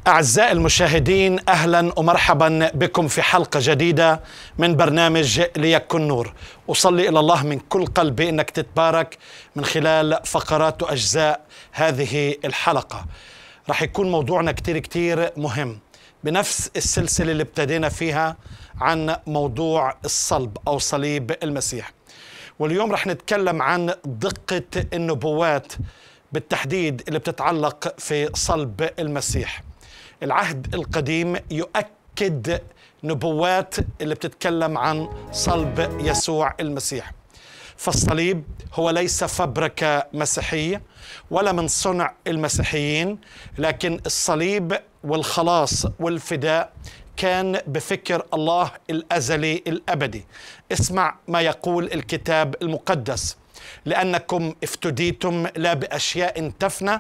أعزائي المشاهدين أهلا ومرحبا بكم في حلقة جديدة من برنامج ليكن نور أصلي إلى الله من كل قلبي أنك تتبارك من خلال فقرات وأجزاء هذه الحلقة رح يكون موضوعنا كتير كتير مهم بنفس السلسلة اللي ابتدينا فيها عن موضوع الصلب أو صليب المسيح واليوم رح نتكلم عن دقة النبوات بالتحديد اللي بتتعلق في صلب المسيح العهد القديم يؤكد نبوات اللي بتتكلم عن صلب يسوع المسيح فالصليب هو ليس فبركة مسيحية ولا من صنع المسيحيين لكن الصليب والخلاص والفداء كان بفكر الله الازلي الابدي اسمع ما يقول الكتاب المقدس لانكم افتديتم لا باشياء تفنى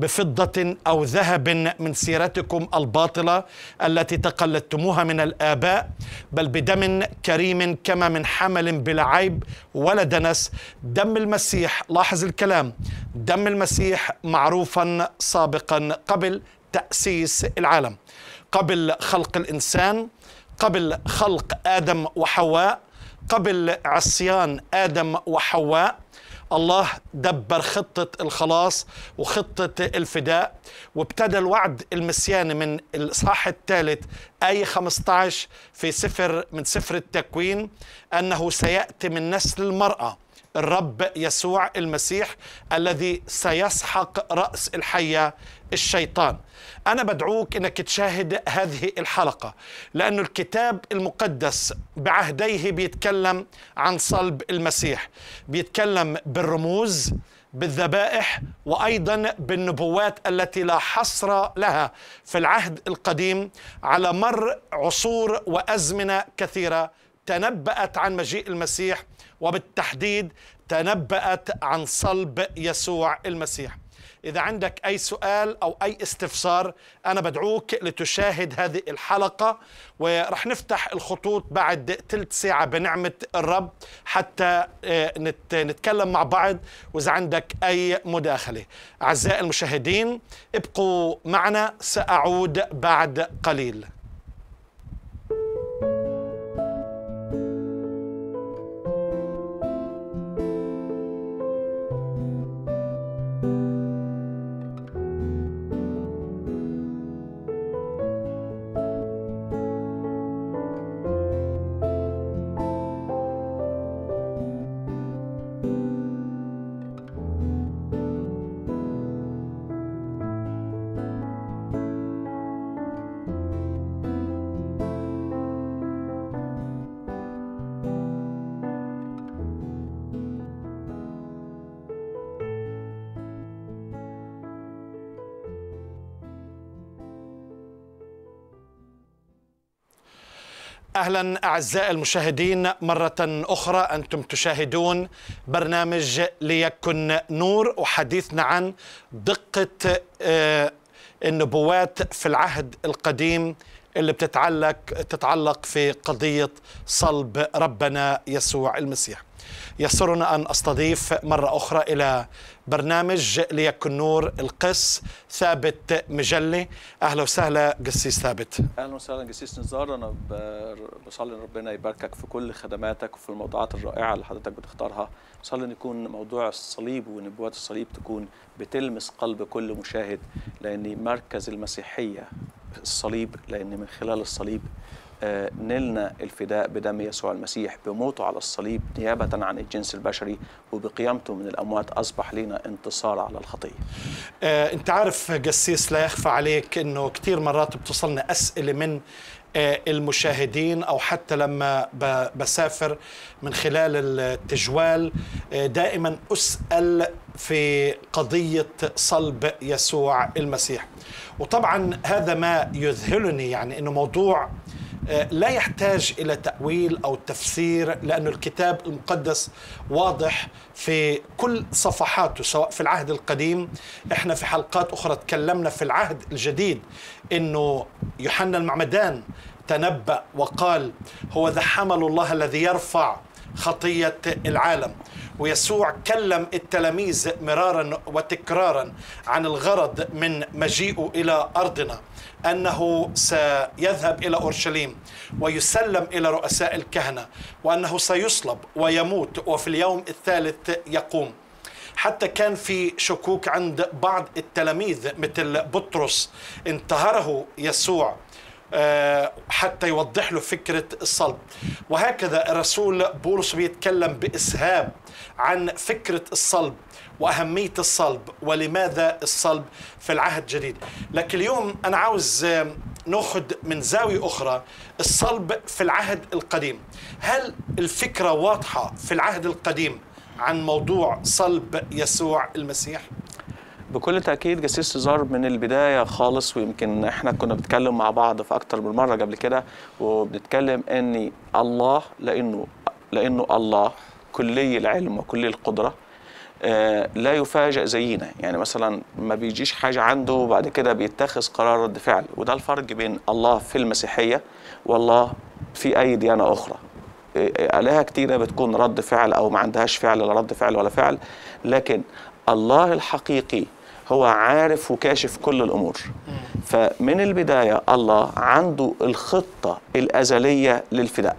بفضه او ذهب من سيرتكم الباطله التي تقلدتموها من الاباء بل بدم كريم كما من حمل بلا عيب ولا دنس دم المسيح لاحظ الكلام دم المسيح معروفا سابقا قبل تاسيس العالم قبل خلق الانسان قبل خلق ادم وحواء قبل عصيان ادم وحواء الله دبر خطة الخلاص وخطة الفداء وابتدى الوعد المسياني من الإصحاح الثالث آية 15 في سفر من سفر التكوين أنه سيأتي من نسل المرأة الرب يسوع المسيح الذي سيسحق رأس الحية الشيطان أنا بدعوك أنك تشاهد هذه الحلقة لأن الكتاب المقدس بعهديه بيتكلم عن صلب المسيح بيتكلم بالرموز بالذبائح وايضا بالنبوات التي لا حصر لها في العهد القديم على مر عصور وازمنه كثيره تنبأت عن مجيء المسيح وبالتحديد تنبأت عن صلب يسوع المسيح إذا عندك أي سؤال أو أي استفسار أنا بدعوك لتشاهد هذه الحلقة ورح نفتح الخطوط بعد ثلث ساعة بنعمة الرب حتى نتكلم مع بعض وإذا عندك أي مداخلة أعزائي المشاهدين ابقوا معنا سأعود بعد قليل اهلا اعزائي المشاهدين مره اخرى انتم تشاهدون برنامج ليكن نور وحديثنا عن دقه النبوات في العهد القديم اللي بتتعلق تتعلق في قضيه صلب ربنا يسوع المسيح. يسرنا ان استضيف مره اخرى الى برنامج ليكن نور القس ثابت مجلي اهلا وسهلا قسيس ثابت اهلا وسهلا قسيس نزار انا بصلي ان ربنا يباركك في كل خدماتك وفي الموضوعات الرائعه اللي حضرتك بتختارها بصلي ان يكون موضوع الصليب ونبوات الصليب تكون بتلمس قلب كل مشاهد لان مركز المسيحيه الصليب لان من خلال الصليب آه نلنا الفداء بدم يسوع المسيح بموته على الصليب نيابة عن الجنس البشري وبقيامته من الأموات أصبح لنا انتصار على الخطية آه أنت عارف قسيس لا يخفى عليك أنه كثير مرات بتصلنا أسئلة من آه المشاهدين أو حتى لما بسافر من خلال التجوال دائما أسأل في قضية صلب يسوع المسيح وطبعا هذا ما يذهلني يعني أنه موضوع لا يحتاج الى تاويل او تفسير لأن الكتاب المقدس واضح في كل صفحاته سواء في العهد القديم احنا في حلقات اخرى تكلمنا في العهد الجديد انه يوحنا المعمدان تنبأ وقال هو ذا حمل الله الذي يرفع خطيه العالم ويسوع كلم التلاميذ مرارا وتكرارا عن الغرض من مجيئه الى ارضنا انه سيذهب الى اورشليم ويسلم الى رؤساء الكهنه وانه سيصلب ويموت وفي اليوم الثالث يقوم حتى كان في شكوك عند بعض التلاميذ مثل بطرس انتهره يسوع آه، حتى يوضح له فكرة الصلب وهكذا الرسول بولس بيتكلم بإسهاب عن فكرة الصلب وأهمية الصلب ولماذا الصلب في العهد الجديد لكن اليوم أنا عاوز آه، ناخذ من زاوية أخرى الصلب في العهد القديم هل الفكرة واضحة في العهد القديم عن موضوع صلب يسوع المسيح؟ بكل تأكيد جسيس سيزار من البداية خالص ويمكن احنا كنا بنتكلم مع بعض في أكتر من مرة قبل كده وبنتكلم إن الله لأنه لأنه الله كلي العلم وكلي القدرة آه، لا يفاجئ زينا يعني مثلا ما بيجيش حاجة عنده وبعد كده بيتخذ قرار رد فعل وده الفرق بين الله في المسيحية والله في أي ديانة أخرى آه، آلهة كتيرة بتكون رد فعل أو ما عندهاش فعل لا رد فعل ولا فعل لكن الله الحقيقي هو عارف وكاشف كل الامور فمن البدايه الله عنده الخطه الازليه للفداء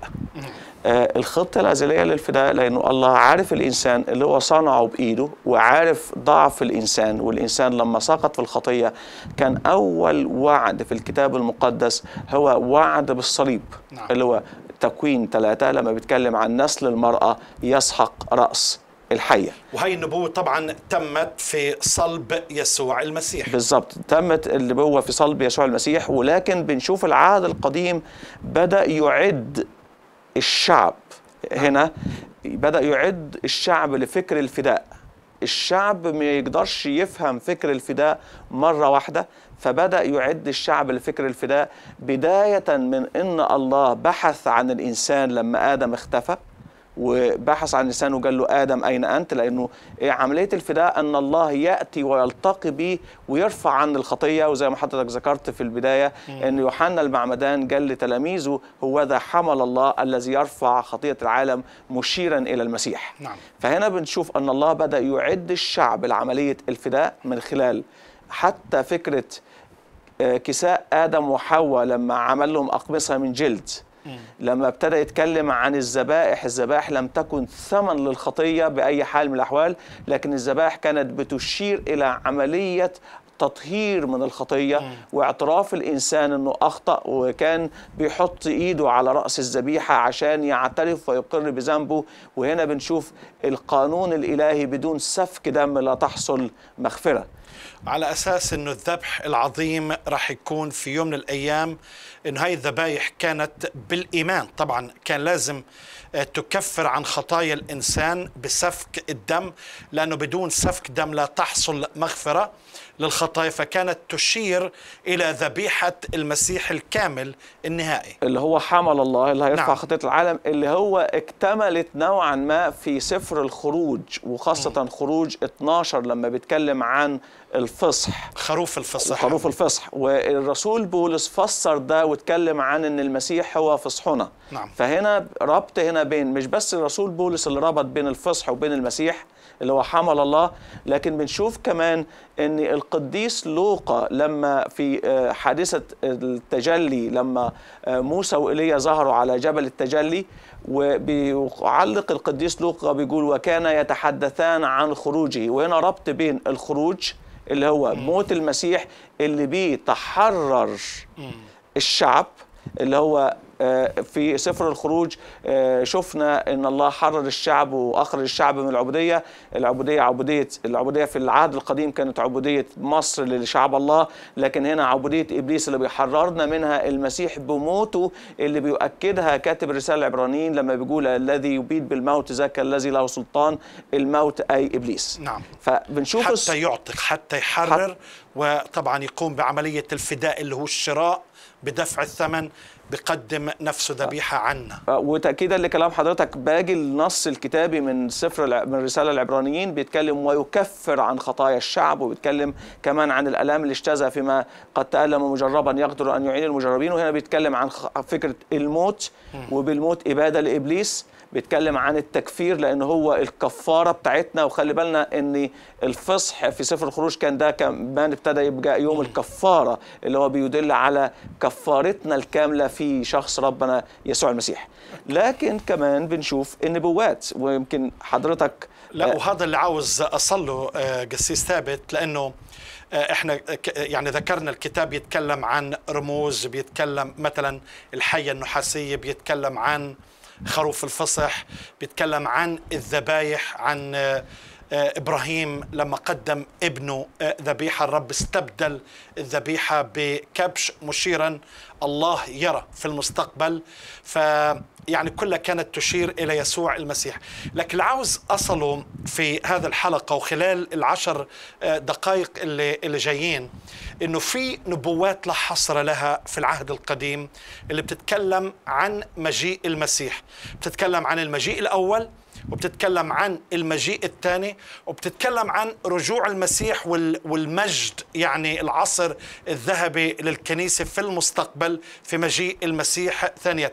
آه الخطة الأزلية للفداء لأنه الله عارف الإنسان اللي هو صنعه بإيده وعارف ضعف الإنسان والإنسان لما سقط في الخطية كان أول وعد في الكتاب المقدس هو وعد بالصليب نعم. اللي هو تكوين ثلاثة لما بيتكلم عن نسل المرأة يسحق رأس الحية وهي النبوة طبعا تمت في صلب يسوع المسيح بالظبط تمت النبوة في صلب يسوع المسيح ولكن بنشوف العهد القديم بدأ يعد الشعب هنا بدأ يعد الشعب لفكر الفداء الشعب ما يقدرش يفهم فكر الفداء مرة واحدة فبدأ يعد الشعب لفكر الفداء بداية من أن الله بحث عن الإنسان لما آدم اختفى وبحث عن الانسان وقال له ادم اين انت لانه إيه عمليه الفداء ان الله ياتي ويلتقي به ويرفع عن الخطيه وزي ما حضرتك ذكرت في البدايه ان يوحنا المعمدان قال لتلاميذه هو ذا حمل الله الذي يرفع خطيه العالم مشيرا الى المسيح نعم. فهنا بنشوف ان الله بدا يعد الشعب لعمليه الفداء من خلال حتى فكره آه، كساء ادم وحواء لما عمل لهم اقمصه من جلد لما ابتدى يتكلم عن الذبائح الذبائح لم تكن ثمن للخطية بأي حال من الأحوال لكن الذبائح كانت بتشير إلى عملية تطهير من الخطية واعتراف الإنسان أنه أخطأ وكان بيحط إيده على رأس الذبيحة عشان يعترف ويقر بذنبه وهنا بنشوف القانون الإلهي بدون سفك دم لا تحصل مغفرة على اساس انه الذبح العظيم راح يكون في يوم من الايام انه هاي الذبايح كانت بالايمان طبعا كان لازم آه، تكفر عن خطايا الانسان بسفك الدم لانه بدون سفك دم لا تحصل مغفره للخطايا فكانت تشير الى ذبيحه المسيح الكامل النهائي اللي هو حمل الله اللي هيرفع نعم. خطية العالم اللي هو اكتملت نوعا ما في سفر الخروج وخاصة خروج 12 لما بيتكلم عن الفصح خروف الفصح خروف الفصح والرسول بولس فسر ده واتكلم عن ان المسيح هو فصحنا نعم. فهنا ربط هنا بين مش بس الرسول بولس اللي ربط بين الفصح وبين المسيح اللي هو حمل الله لكن بنشوف كمان ان القديس لوقا لما في آه، حادثه التجلي لما آه، موسى وايليا ظهروا على جبل التجلي وبيعلق القديس لوقا بيقول وكان يتحدثان عن خروجه وهنا ربط بين الخروج اللي هو موت المسيح اللي بيه تحرر الشعب اللي هو آه، في سفر الخروج آه، شفنا ان الله حرر الشعب واخرج الشعب من العبوديه، العبوديه عبوديه العبوديه في العهد القديم كانت عبوديه مصر لشعب الله، لكن هنا عبوديه ابليس اللي بيحررنا منها المسيح بموته اللي بيؤكدها كاتب رساله العبرانيين لما بيقول الذي يبيد بالموت ذاك الذي له سلطان الموت اي ابليس. نعم. فبنشوف الس- حتى يعتق حتى يحرر وطبعا يقوم بعملية الفداء اللي هو الشراء بدفع الثمن بقدم نفسه ذبيحة عنا وتأكيدا لكلام حضرتك باقي النص الكتابي من سفر الع- من رسالة العبرانيين بيتكلم ويكفر عن خطايا الشعب وبيتكلم كمان عن الآلام اللي اجتازها فيما قد تألم مجربا يقدر أن يعين المجربين وهنا بيتكلم عن خ- فكرة الموت وبالموت إبادة لإبليس بيتكلم عن التكفير لان هو الكفاره بتاعتنا وخلي بالنا ان الفصح في سفر الخروج كان ده كمان ابتدى يبقى يوم الكفاره اللي هو بيدل على كفارتنا الكامله في شخص ربنا يسوع المسيح لكن كمان بنشوف النبوات ويمكن حضرتك لا وهذا اللي عاوز اصله آه، قسيس ثابت لانه آه، احنا ك- يعني ذكرنا الكتاب يتكلم عن رموز بيتكلم مثلا الحيه النحاسيه بيتكلم عن خروف الفصح بيتكلم عن الذبايح عن آه، آه، ابراهيم لما قدم ابنه آه، ذبيحه الرب استبدل الذبيحه بكبش مشيرا الله يرى في المستقبل ف يعني كلها كانت تشير الى يسوع المسيح لكن اللي عاوز اصله في هذا الحلقه وخلال العشر آه، دقائق اللي اللي جايين انه في نبوات لا حصر لها في العهد القديم اللي بتتكلم عن مجيء المسيح بتتكلم عن المجيء الاول وبتتكلم عن المجيء الثاني وبتتكلم عن رجوع المسيح وال- والمجد يعني العصر الذهبي للكنيسة في المستقبل في مجيء المسيح ثانية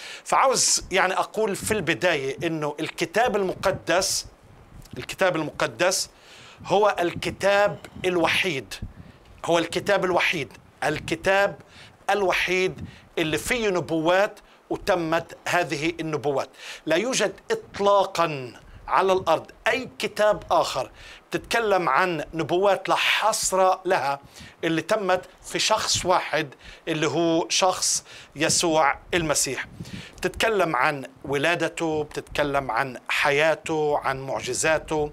فعاوز يعني أقول في البداية أنه الكتاب المقدس الكتاب المقدس هو الكتاب الوحيد هو الكتاب الوحيد الكتاب الوحيد اللي فيه نبوات وتمت هذه النبوات لا يوجد اطلاقا على الارض اي كتاب اخر بتتكلم عن نبوات لا حصر لها اللي تمت في شخص واحد اللي هو شخص يسوع المسيح بتتكلم عن ولادته بتتكلم عن حياته عن معجزاته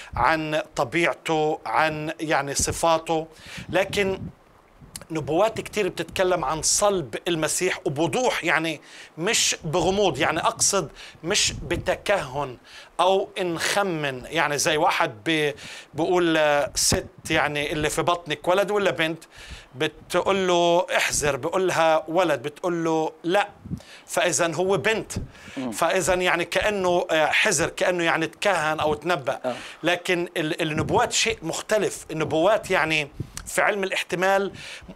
عن طبيعته عن يعني صفاته لكن نبوات كتير بتتكلم عن صلب المسيح وبوضوح يعني مش بغموض يعني أقصد مش بتكهن أو نخمن يعني زي واحد بي بيقول آه، ست يعني اللي في بطنك ولد ولا بنت بتقول له احذر بيقول لها ولد بتقول له لا فإذا هو بنت فإذا يعني كأنه آه، حذر كأنه يعني تكهن أو تنبأ آه. لكن ال- النبوات شيء مختلف النبوات يعني في علم الاحتمال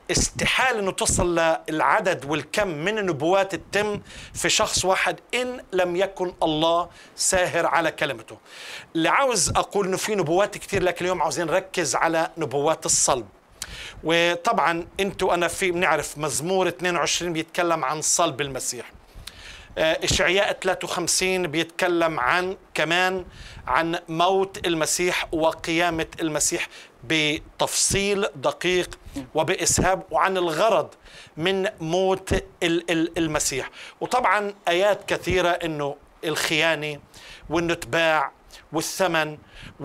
استحال انه تصل للعدد والكم من النبوات تتم في شخص واحد ان لم يكن الله ساهر على كلمته. اللي عاوز اقول انه في نبوات كثير لكن اليوم عاوزين نركز على نبوات الصلب. وطبعا انتوا انا في بنعرف مزمور 22 بيتكلم عن صلب المسيح. آه، إشعياء 53 بيتكلم عن كمان عن موت المسيح وقيامة المسيح بتفصيل دقيق وبإسهاب وعن الغرض من موت ال- ال- المسيح وطبعا آيات كثيرة أنه الخيانة وأنه تباع والثمن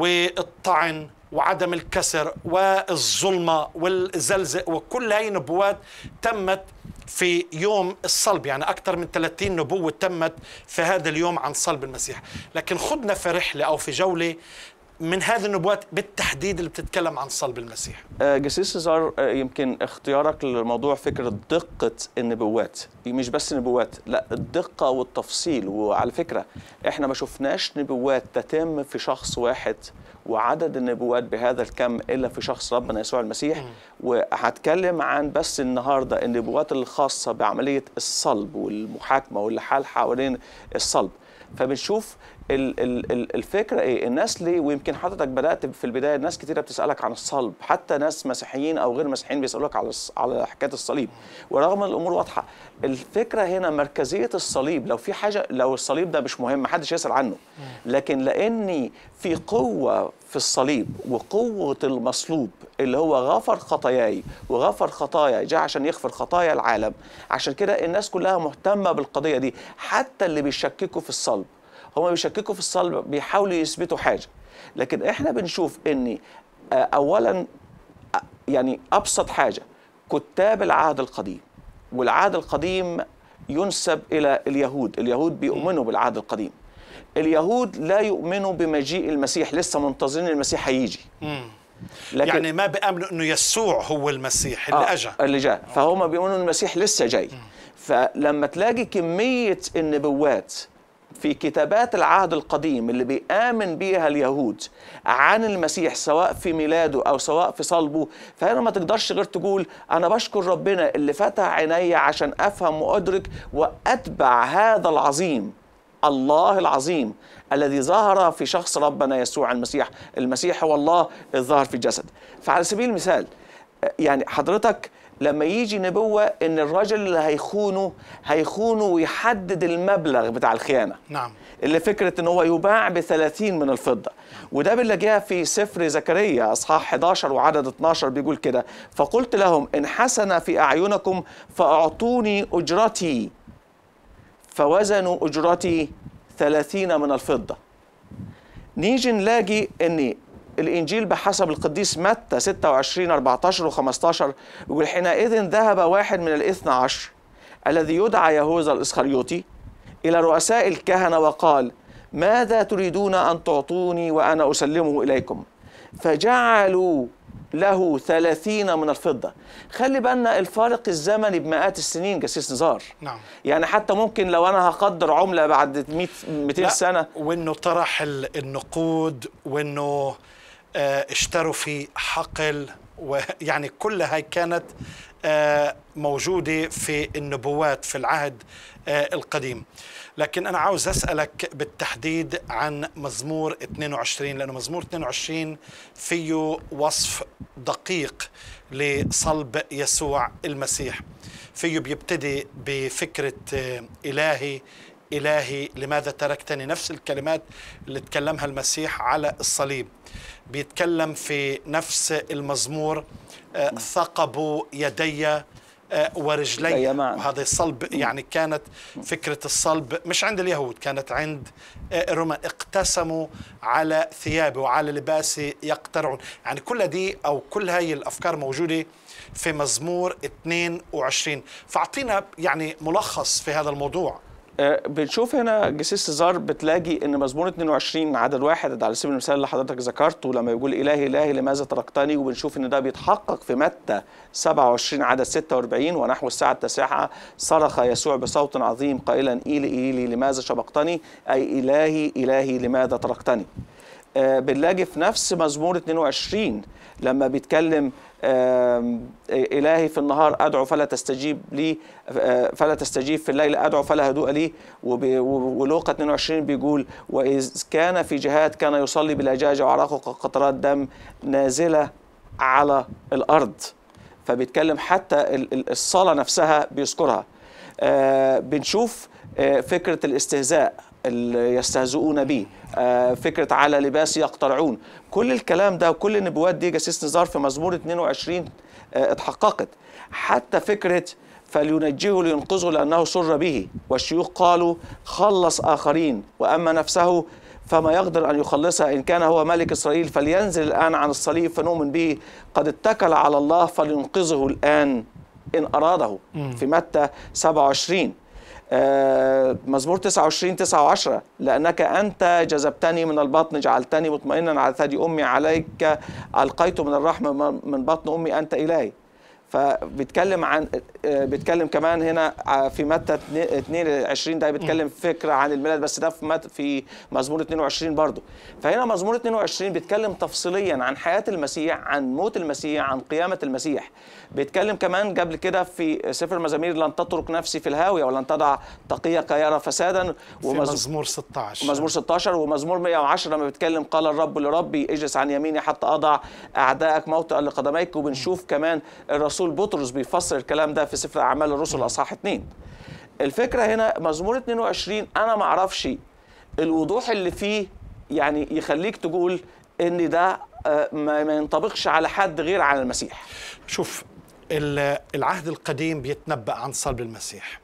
والطعن وعدم الكسر والظلمة والزلزال وكل هاي نبوات تمت في يوم الصلب يعني أكثر من 30 نبوة تمت في هذا اليوم عن صلب المسيح لكن خدنا في رحلة أو في جولة من هذه النبوات بالتحديد اللي بتتكلم عن صلب المسيح آه، جسيس سيزار آه، يمكن اختيارك للموضوع فكرة دقة النبوات مش بس نبوات لا الدقة والتفصيل وعلى فكرة احنا ما شفناش نبوات تتم في شخص واحد وعدد النبوات بهذا الكم الا في شخص ربنا يسوع المسيح وهتكلم عن بس النهارده النبوات الخاصه بعمليه الصلب والمحاكمه واللي حال حوالين الصلب فبنشوف ال- ال- ال- الفكره ايه الناس ليه ويمكن حضرتك بدات في البدايه ناس كتيره بتسالك عن الصلب حتى ناس مسيحيين او غير مسيحيين بيسالوك على الص- على حكايه الصليب ورغم الامور واضحه الفكره هنا مركزيه الصليب لو في حاجه لو الصليب ده مش مهم محدش يسال عنه لكن لاني في قوه في الصليب وقوه المصلوب اللي هو غفر خطاياي وغفر خطايا جاء عشان يغفر خطايا العالم عشان كده الناس كلها مهتمه بالقضيه دي حتى اللي بيشككوا في الصلب هم بيشككوا في الصلب بيحاولوا يثبتوا حاجه لكن احنا بنشوف ان آه، اولا آه، يعني ابسط حاجه كتاب العهد القديم والعهد القديم ينسب الى اليهود اليهود بيؤمنوا بالعهد القديم اليهود لا يؤمنوا بمجيء المسيح لسه منتظرين المسيح هيجي لكن يعني ما بيأمنوا أنه يسوع هو المسيح اللي آه، أجا اللي جاء فهم بيقولوا إن المسيح لسه جاي فلما تلاقي كمية النبوات في كتابات العهد القديم اللي بيآمن بيها اليهود عن المسيح سواء في ميلاده أو سواء في صلبه فهنا ما تقدرش غير تقول أنا بشكر ربنا اللي فتح عيني عشان أفهم وأدرك وأتبع هذا العظيم الله العظيم الذي ظهر في شخص ربنا يسوع المسيح المسيح هو الله الظاهر في الجسد فعلى سبيل المثال يعني حضرتك لما يجي نبوة ان الراجل اللي هيخونه هيخونه ويحدد المبلغ بتاع الخيانة نعم اللي فكرة ان هو يباع ب 30 من الفضة وده بنلاقيها في سفر زكريا اصحاح 11 وعدد 12 بيقول كده فقلت لهم ان حسن في اعينكم فاعطوني اجرتي فوزنوا اجرتي 30 من الفضة نيجي نلاقي ان الانجيل بحسب القديس متى 26 14 و15 يقول حينئذ ذهب واحد من الاثنى عشر الذي يدعى يهوذا الاسخريوطي الى رؤساء الكهنه وقال ماذا تريدون ان تعطوني وانا اسلمه اليكم فجعلوا له ثلاثين من الفضة خلي بالنا الفارق الزمني بمئات السنين جسيس نزار نعم يعني حتى ممكن لو أنا هقدر عملة بعد 100 200 لا، سنة وانه طرح ال- النقود وانه آه، اشتروا في حقل ويعني كل هاي كانت آه، موجودة في النبوات في العهد آه، القديم لكن أنا عاوز أسألك بالتحديد عن مزمور 22 لأنه مزمور 22 فيه وصف دقيق لصلب يسوع المسيح فيه بيبتدي بفكرة آه، إلهي إلهي لماذا تركتني نفس الكلمات اللي تكلمها المسيح على الصليب بيتكلم في نفس المزمور آه، ثقبوا يدي آه، ورجلي يدي معا. وهذا الصلب يعني كانت فكرة الصلب مش عند اليهود كانت عند آه، الرومان اقتسموا على ثيابي وعلى لباسي يقترعون يعني كل دي أو كل هاي الأفكار موجودة في مزمور 22 فأعطينا يعني ملخص في هذا الموضوع آه، بنشوف هنا جسيس سيزار بتلاقي ان مزمور 22 عدد واحد على سبيل المثال اللي حضرتك ذكرته لما يقول الهي الهي لماذا تركتني وبنشوف ان ده بيتحقق في متى 27 عدد 46 ونحو الساعه التاسعه صرخ يسوع بصوت عظيم قائلا ايلي ايلي لماذا شبقتني اي الهي الهي لماذا تركتني آه، بنلاقي في نفس مزمور 22 لما بيتكلم آم، إلهي في النهار أدعو فلا تستجيب لي آه، فلا تستجيب في الليل أدعو فلا هدوء لي وب- و- ولوقا 22 بيقول وإذ كان في جهاد كان يصلي بلجاجة وعرقه قطرات دم نازلة على الأرض فبيتكلم حتى ال- ال- الصلاة نفسها بيذكرها آه، بنشوف آه، فكرة الاستهزاء اللي يستهزئون به آه، فكرة على لباس يقترعون كل الكلام ده وكل النبوات دي جسيس نزار في مزمور 22 آه، اتحققت حتى فكرة فلينجيه لينقذه لأنه سر به والشيوخ قالوا خلص آخرين وأما نفسه فما يقدر أن يخلصها إن كان هو ملك إسرائيل فلينزل الآن عن الصليب فنؤمن به قد اتكل على الله فلينقذه الآن إن أراده في متى 27 آه، مزمور 29 9 و10 لأنك أنت جذبتني من البطن جعلتني مطمئنا على ثدي أمي عليك ألقيت من الرحمة من بطن أمي أنت إلهي فبيتكلم عن آه، بيتكلم كمان هنا ع- في متى 22 ده بيتكلم فكره عن الميلاد بس ده في مت في مزمور 22 برضه فهنا مزمور 22 بيتكلم تفصيليا عن حياه المسيح عن موت المسيح عن قيامه المسيح بيتكلم كمان قبل كده في سفر المزامير لن تترك نفسي في الهاويه ولن تضع تقيك يرى فسادا في ومز- مزمور 16 مزمور 16 ومزمور 110 لما بيتكلم قال الرب لربي اجلس عن يميني حتى اضع اعدائك موطئا لقدميك وبنشوف كمان الرسول بطرس بيفسر الكلام ده في سفر اعمال الرسل اصحاح 2 الفكره هنا مزمور 22 انا ما اعرفش الوضوح اللي فيه يعني يخليك تقول ان ده آه، ما ما ينطبقش على حد غير على المسيح شوف ال- العهد القديم بيتنبأ عن صلب المسيح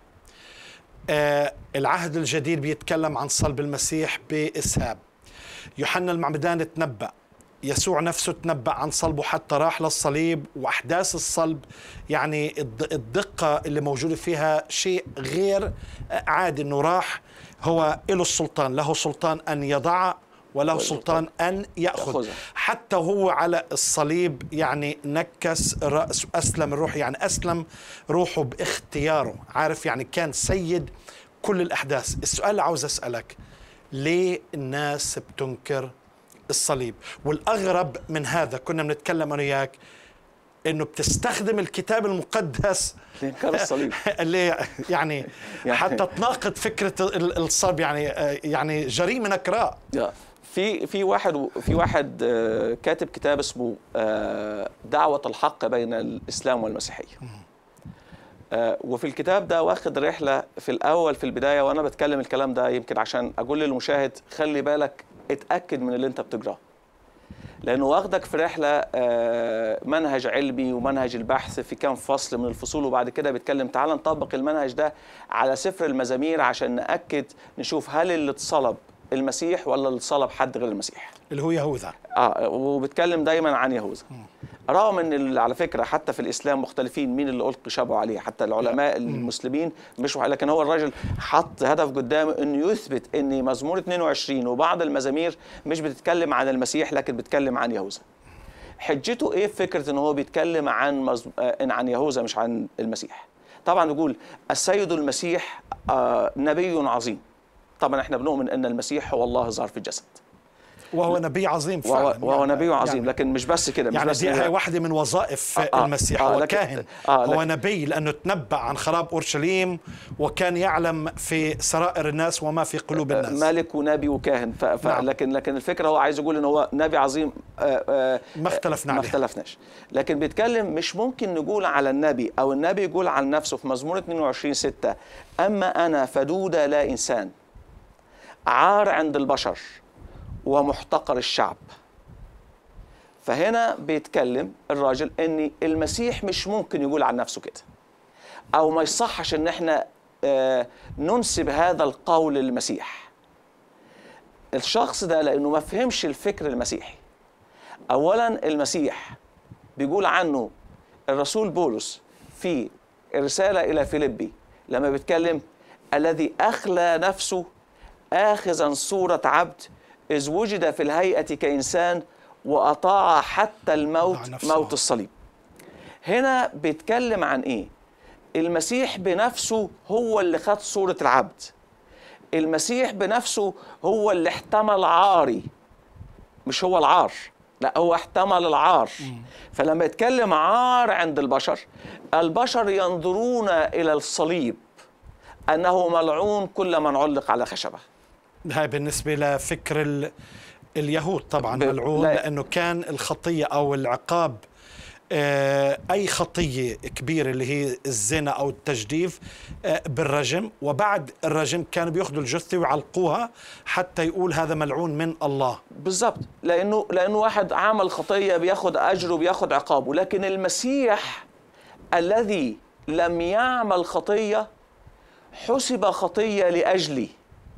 آه، العهد الجديد بيتكلم عن صلب المسيح بإسهاب يوحنا المعمدان تنبأ يسوع نفسه تنبأ عن صلبه حتى راح للصليب وأحداث الصلب يعني الد- الدقة اللي موجودة فيها شيء غير عادي أنه راح هو له السلطان له سلطان أن يضع وله سلطان أن يأخذ يأخذها. حتى هو على الصليب يعني نكس الرأس وأسلم الروح يعني أسلم روحه باختياره عارف يعني كان سيد كل الأحداث السؤال اللي عاوز أسألك ليه الناس بتنكر الصليب والأغرب من هذا كنا بنتكلم أنا وياك انه بتستخدم الكتاب المقدس لإنكار الصليب اللي يعني يعني- حتى تناقض فكره ال- الصلب يعني يعني جريمه نكراء يا. في في واحد في واحد آه، كاتب كتاب اسمه آه، دعوة الحق بين الإسلام والمسيحية آه، وفي الكتاب ده واخد رحلة في الأول في البداية وأنا بتكلم الكلام ده يمكن عشان أقول للمشاهد خلي بالك اتأكد من اللي أنت بتقراه لأنه واخدك في رحلة آه، منهج علمي ومنهج البحث في كام فصل من الفصول وبعد كده بيتكلم تعال نطبق المنهج ده على سفر المزامير عشان نأكد نشوف هل اللي اتصلب المسيح ولا اللي اتصلب حد غير المسيح اللي هو يهوذا اه وبتكلم دايما عن يهوذا رغم ان ال- على فكره حتى في الاسلام مختلفين مين اللي القي شبهه عليه حتى العلماء المسلمين مش وح- لكن هو الراجل حط هدف قدامه انه يثبت ان مزمور 22 وبعض المزامير مش بتتكلم عن المسيح لكن بتتكلم عن يهوذا حجته ايه في فكره ان هو بيتكلم عن مز... آه، إن عن يهوذا مش عن المسيح طبعا بيقول السيد المسيح آه نبي عظيم طبعا احنا بنؤمن ان المسيح هو الله ظهر في الجسد وهو نبي عظيم وهو, فعلا وهو يعني- نبي عظيم يعني لكن مش بس كده مش يعني بس دي كده. هي واحدة من وظائف آه، آه، المسيح آه، هو لكن- كاهن آه، هو لكن- نبي لأنه تنبأ عن خراب أورشليم وكان يعلم في سرائر الناس وما في قلوب الناس ملك ونبي وكاهن ف... ف... نعم. لكن لكن الفكره هو عايز يقول ان هو نبي عظيم آه، آه، ما اختلفنا ما عليه اختلفناش لكن بيتكلم مش ممكن نقول على النبي او النبي يقول عن نفسه في مزمور 22 6 اما انا فدودة لا انسان عار عند البشر ومحتقر الشعب فهنا بيتكلم الراجل ان المسيح مش ممكن يقول عن نفسه كده او ما يصحش ان احنا آه، ننسب هذا القول للمسيح الشخص ده لانه ما فهمش الفكر المسيحي اولا المسيح بيقول عنه الرسول بولس في رساله الى فيليبي لما بيتكلم الذي اخلى نفسه اخذا صوره عبد اذ وجد في الهيئه كانسان واطاع حتى الموت مع نفسه. موت الصليب هنا بيتكلم عن ايه المسيح بنفسه هو اللي خد صوره العبد المسيح بنفسه هو اللي احتمل عاري مش هو العار لا هو احتمل العار فلما يتكلم عار عند البشر البشر ينظرون الى الصليب انه ملعون كل من علق على خشبه هاي بالنسبة لفكر ال... اليهود طبعا ب- ملعون لا. لأنه كان الخطية أو العقاب آه، أي خطية كبيرة اللي هي الزنا أو التجديف آه، بالرجم وبعد الرجم كانوا بياخذوا الجثة ويعلقوها حتى يقول هذا ملعون من الله بالظبط لانه لانه واحد عمل خطيه بياخد اجره بياخد عقابه لكن المسيح الذي لم يعمل خطيه حسب خطيه لاجلي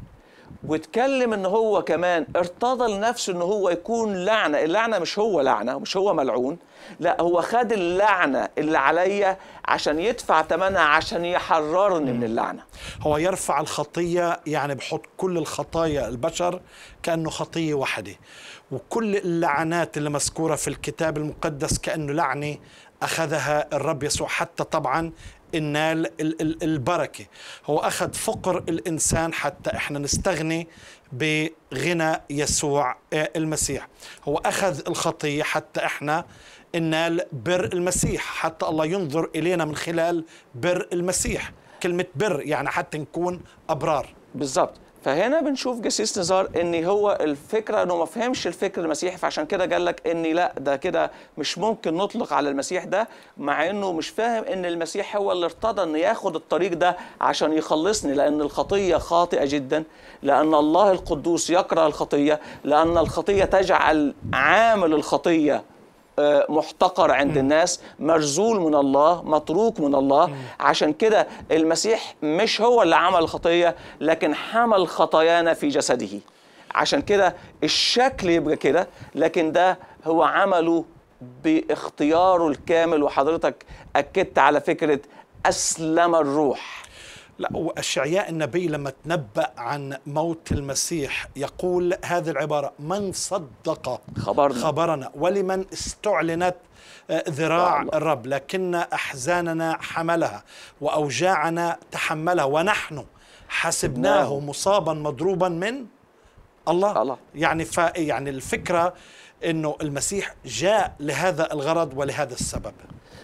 واتكلم ان هو كمان ارتضى لنفسه ان هو يكون لعنه اللعنه مش هو لعنه مش هو ملعون لا هو خد اللعنه اللي عليا عشان يدفع ثمنها عشان يحررني من اللعنه هو يرفع الخطية يعني بحط كل الخطايا البشر كأنه خطية واحدة وكل اللعنات اللي مذكورة في الكتاب المقدس كأنه لعنة أخذها الرب يسوع حتى طبعا النال ال- ال- البركة هو أخذ فقر الإنسان حتى إحنا نستغني بغنى يسوع آه، المسيح هو أخذ الخطية حتى إحنا ننال بر المسيح حتى الله ينظر إلينا من خلال بر المسيح كلمة بر يعني حتى نكون أبرار بالظبط فهنا بنشوف جسيس نزار ان هو الفكره انه ما فهمش الفكر المسيحي فعشان كده قال لك ان لا ده كده مش ممكن نطلق على المسيح ده مع انه مش فاهم ان المسيح هو اللي ارتضى ان ياخد الطريق ده عشان يخلصني لان الخطيه خاطئه جدا لان الله القدوس يكره الخطيه لان الخطيه تجعل عامل الخطيه آه، محتقر عند الناس مرزول من الله متروك من الله عشان كده المسيح مش هو اللي عمل الخطية لكن حمل خطايانا في جسده عشان كده الشكل يبقى كده لكن ده هو عمله باختياره الكامل وحضرتك أكدت على فكرة أسلم الروح لا وأشعياء النبي لما تنبأ عن موت المسيح يقول هذه العبارة من صدق خبرنا خبرنا ولمن استعلنت آه، ذراع الله. الرب لكن أحزاننا حملها وأوجاعنا تحملها ونحن حسبناه نعم. مصابا مضروبا من الله, الله. يعني ف يعني الفكرة انه المسيح جاء لهذا الغرض ولهذا السبب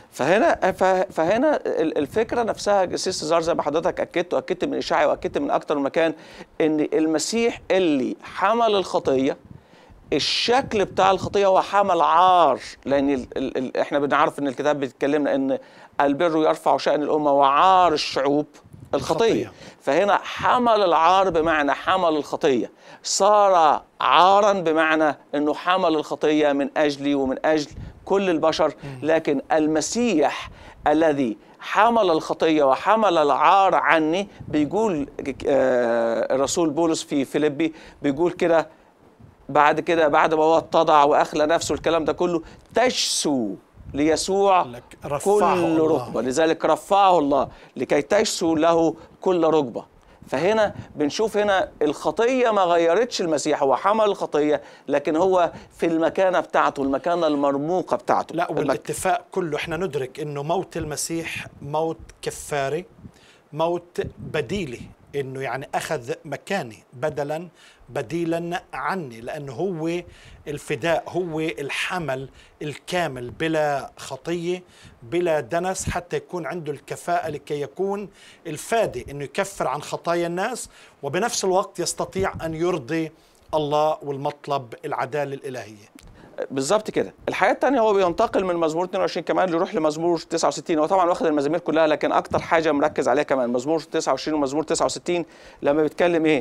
فهنا ف- فهنا ال- الفكره نفسها سيس زار زي ما حضرتك اكدت واكدت من اشاعي واكدت من اكتر من مكان ان المسيح اللي حمل الخطيه الشكل بتاع الخطيه هو حمل عار لان ال ال ال احنا بنعرف ان الكتاب بيتكلمنا ان البر يرفع شان الامه وعار الشعوب الخطيه الخطية. فهنا حمل العار بمعنى حمل الخطيه صار عارا بمعنى انه حمل الخطيه من اجلي ومن اجل كل البشر لكن المسيح الذي حمل الخطيه وحمل العار عني بيقول آه، الرسول بولس في فيليبي بيقول كده بعد كده بعد ما هو اتضع واخلى نفسه الكلام ده كله تشسو ليسوع لك رفعه كل الله. ركبه لذلك رفعه الله لكي تشسو له كل ركبه فهنا بنشوف هنا الخطيه ما غيرتش المسيح هو حمل الخطيه لكن هو في المكانه بتاعته المكانه المرموقه بتاعته لا المك... والاتفاق كله احنا ندرك انه موت المسيح موت كفاري موت بديلي انه يعني اخذ مكاني بدلا بديلا عني لانه هو الفداء هو الحمل الكامل بلا خطيه بلا دنس حتى يكون عنده الكفاءه لكي يكون الفادي انه يكفر عن خطايا الناس وبنفس الوقت يستطيع ان يرضي الله والمطلب العداله الالهيه بالظبط كده الحياه الثانيه هو بينتقل من مزمور 22 كمان يروح لمزمور 69 هو طبعا واخد المزامير كلها لكن اكتر حاجه مركز عليها كمان مزمور 29 ومزمور 69 لما بيتكلم ايه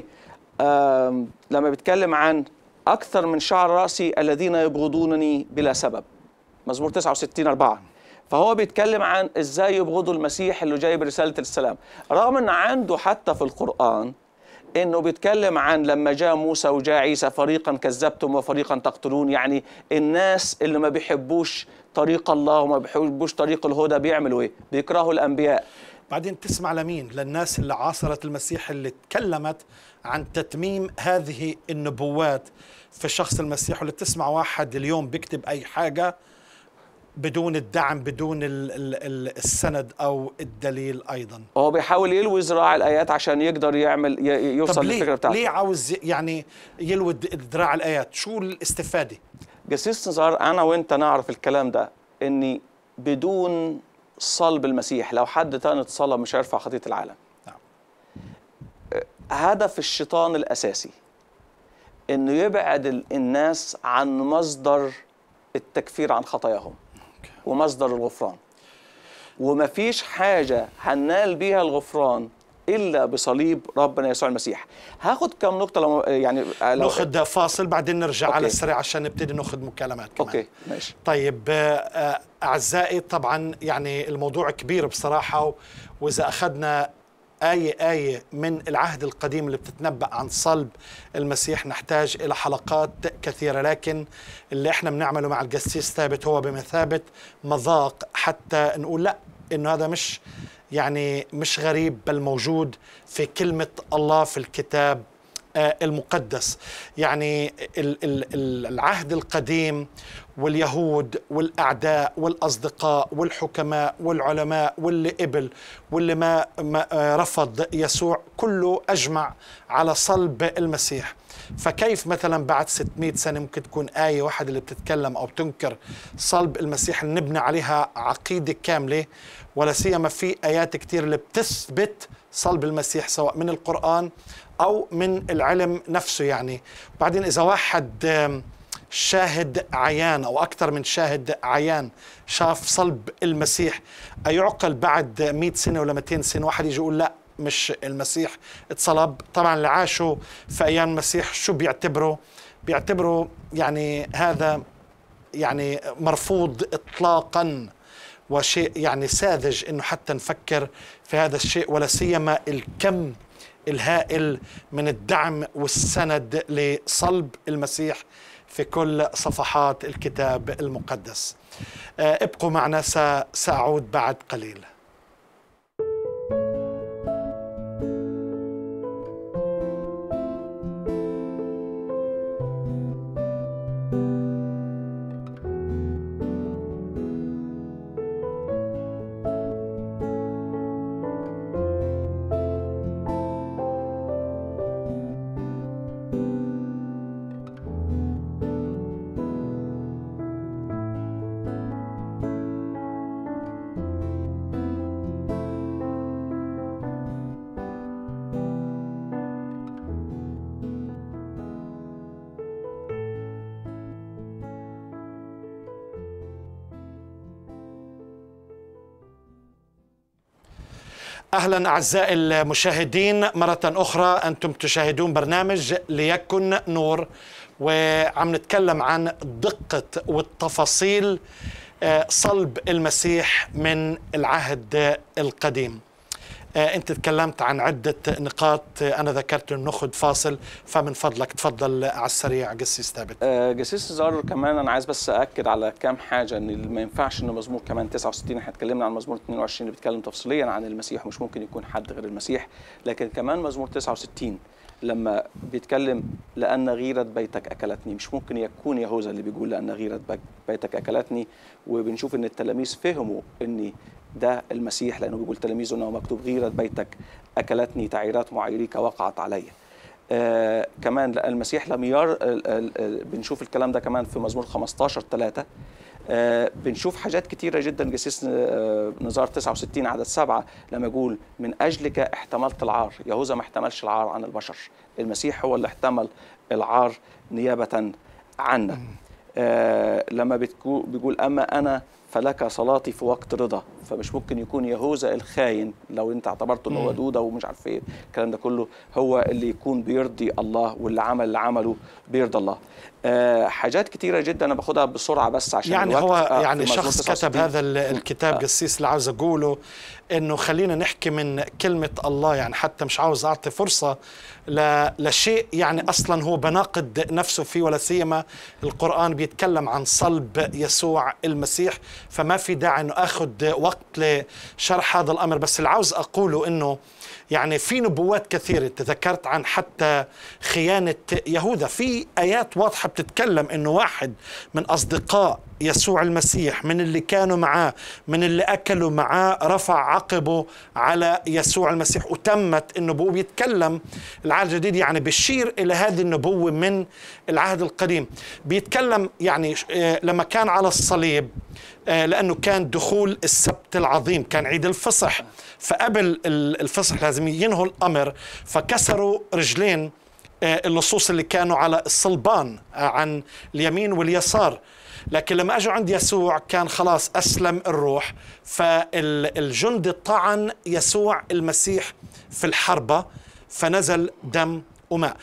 آم لما بيتكلم عن اكثر من شعر راسي الذين يبغضونني بلا سبب مزمور 69 4 فهو بيتكلم عن ازاي يبغضوا المسيح اللي جاي برساله السلام رغم ان عنده حتى في القران انه بيتكلم عن لما جاء موسى وجاء عيسى فريقا كذبتم وفريقا تقتلون يعني الناس اللي ما بيحبوش طريق الله وما بيحبوش طريق الهدى بيعملوا ايه بيكرهوا الانبياء بعدين تسمع لمين للناس اللي عاصرت المسيح اللي تكلمت عن تتميم هذه النبوات في شخص المسيح واللي تسمع واحد اليوم بيكتب أي حاجة بدون الدعم بدون ال ال ال السند أو الدليل أيضا هو بيحاول يلوي ذراع الايات عشان يقدر يعمل ي- طب يوصل ليه, للفكره بتاعته ليه عاوز يعني يلود ذراع الآيات شو الاستفادة جسيس نزار انا وانت نعرف الكلام ده اني بدون صلب المسيح لو حد تاني اتصلب مش هيرفع خطيه العالم نعم. هدف الشيطان الاساسي انه يبعد ال- الناس عن مصدر التكفير عن خطاياهم ومصدر الغفران ومفيش حاجه هننال بيها الغفران الا بصليب ربنا يسوع المسيح هاخد كم نقطه لو يعني لو ناخذ فاصل بعدين نرجع أوكي. على السريع عشان نبتدي ناخذ مكالمات كمان اوكي ماشي طيب آه، آه، أعزائي طبعا يعني الموضوع كبير بصراحة و- وإذا أخذنا آية آية من العهد القديم اللي بتتنبأ عن صلب المسيح نحتاج إلى حلقات كثيرة لكن اللي إحنا بنعمله مع القسيس ثابت هو بمثابة مذاق حتى نقول لا إنه هذا مش يعني مش غريب بل موجود في كلمة الله في الكتاب آه، المقدس يعني ال- ال- ال- العهد القديم واليهود والأعداء والأصدقاء والحكماء والعلماء واللي قبل واللي ما, ما آه، رفض يسوع كله أجمع على صلب المسيح فكيف مثلا بعد 600 سنة ممكن تكون آية واحدة اللي بتتكلم أو بتنكر صلب المسيح اللي نبني عليها عقيدة كاملة ولا سيما في آيات كتير اللي بتثبت صلب المسيح سواء من القرآن أو من العلم نفسه يعني بعدين إذا واحد آم، شاهد عيان أو أكثر من شاهد عيان شاف صلب المسيح أيعقل بعد 100 سنة ولا 200 سنة واحد يجي يقول لا مش المسيح اتصلب طبعا اللي عاشوا في أيام المسيح شو بيعتبروا بيعتبروا يعني هذا يعني مرفوض اطلاقا وشيء يعني ساذج انه حتى نفكر في هذا الشيء ولا سيما الكم الهائل من الدعم والسند لصلب المسيح في كل صفحات الكتاب المقدس آه، ابقوا معنا سا- سأعود بعد قليل اهلا اعزائي المشاهدين مره اخرى انتم تشاهدون برنامج ليكن نور وعم نتكلم عن دقه والتفاصيل آه، صلب المسيح من العهد القديم آه، انت تكلمت عن عده نقاط آه، انا ذكرت انه ناخذ فاصل فمن فضلك تفضل على السريع قسيس ثابت آه، جسيس زار كمان انا عايز بس اكد على كام حاجه ان ما ينفعش ان مزمور كمان 69 احنا اتكلمنا عن مزمور 22 اللي بيتكلم تفصيليا عن المسيح ومش ممكن يكون حد غير المسيح لكن كمان مزمور 69 لما بيتكلم لان غيره بيتك اكلتني مش ممكن يكون يهوذا اللي بيقول لان غيره بيتك اكلتني وبنشوف ان التلاميذ فهموا ان ده المسيح لانه بيقول تلاميذه انه مكتوب غيره بيتك اكلتني تعيرات معيريك وقعت علي آه كمان المسيح لم ير ال- ال- ال- بنشوف الكلام ده كمان في مزمور 15 3 آه بنشوف حاجات كتيرة جدا جسيس آه نزار 69 عدد سبعة لما يقول من أجلك احتملت العار يهوذا ما احتملش العار عن البشر المسيح هو اللي احتمل العار نيابة عنا آه لما بتكو بيقول أما أنا فلك صلاتي في وقت رضا فمش ممكن يكون يهوذا الخاين لو انت اعتبرته انه هو دوده ومش عارف ايه الكلام ده كله هو اللي يكون بيرضي الله واللي عمل اللي عمله بيرضي الله آه حاجات كتيره جدا انا باخدها بسرعه بس عشان يعني الوقت. هو آه، يعني في مزمور شخص كتب 69. هذا ال- الكتاب آه. قسيس اللي عاوز اقوله انه خلينا نحكي من كلمه الله يعني حتى مش عاوز اعطي فرصه ل- لشيء يعني اصلا هو بناقض نفسه فيه ولا سيما القران بيتكلم عن صلب يسوع المسيح فما في داعي انه اخذ وقت لشرح هذا الامر بس اللي عاوز اقوله انه يعني في نبوات كثيرة تذكرت عن حتى خيانة يهوذا في آيات واضحة بتتكلم أنه واحد من أصدقاء يسوع المسيح من اللي كانوا معاه من اللي أكلوا معاه رفع عقبه على يسوع المسيح وتمت النبوة بيتكلم العهد الجديد يعني بيشير إلى هذه النبوة من العهد القديم بيتكلم يعني آه، لما كان على الصليب آه، لأنه كان دخول السبت العظيم كان عيد الفصح فقبل ال- الفصح لازم ينهوا الأمر فكسروا رجلين آه، اللصوص اللي كانوا على الصلبان آه، عن اليمين واليسار لكن لما اجوا عند يسوع كان خلاص اسلم الروح فالجند طعن يسوع المسيح في الحربه فنزل دم وماء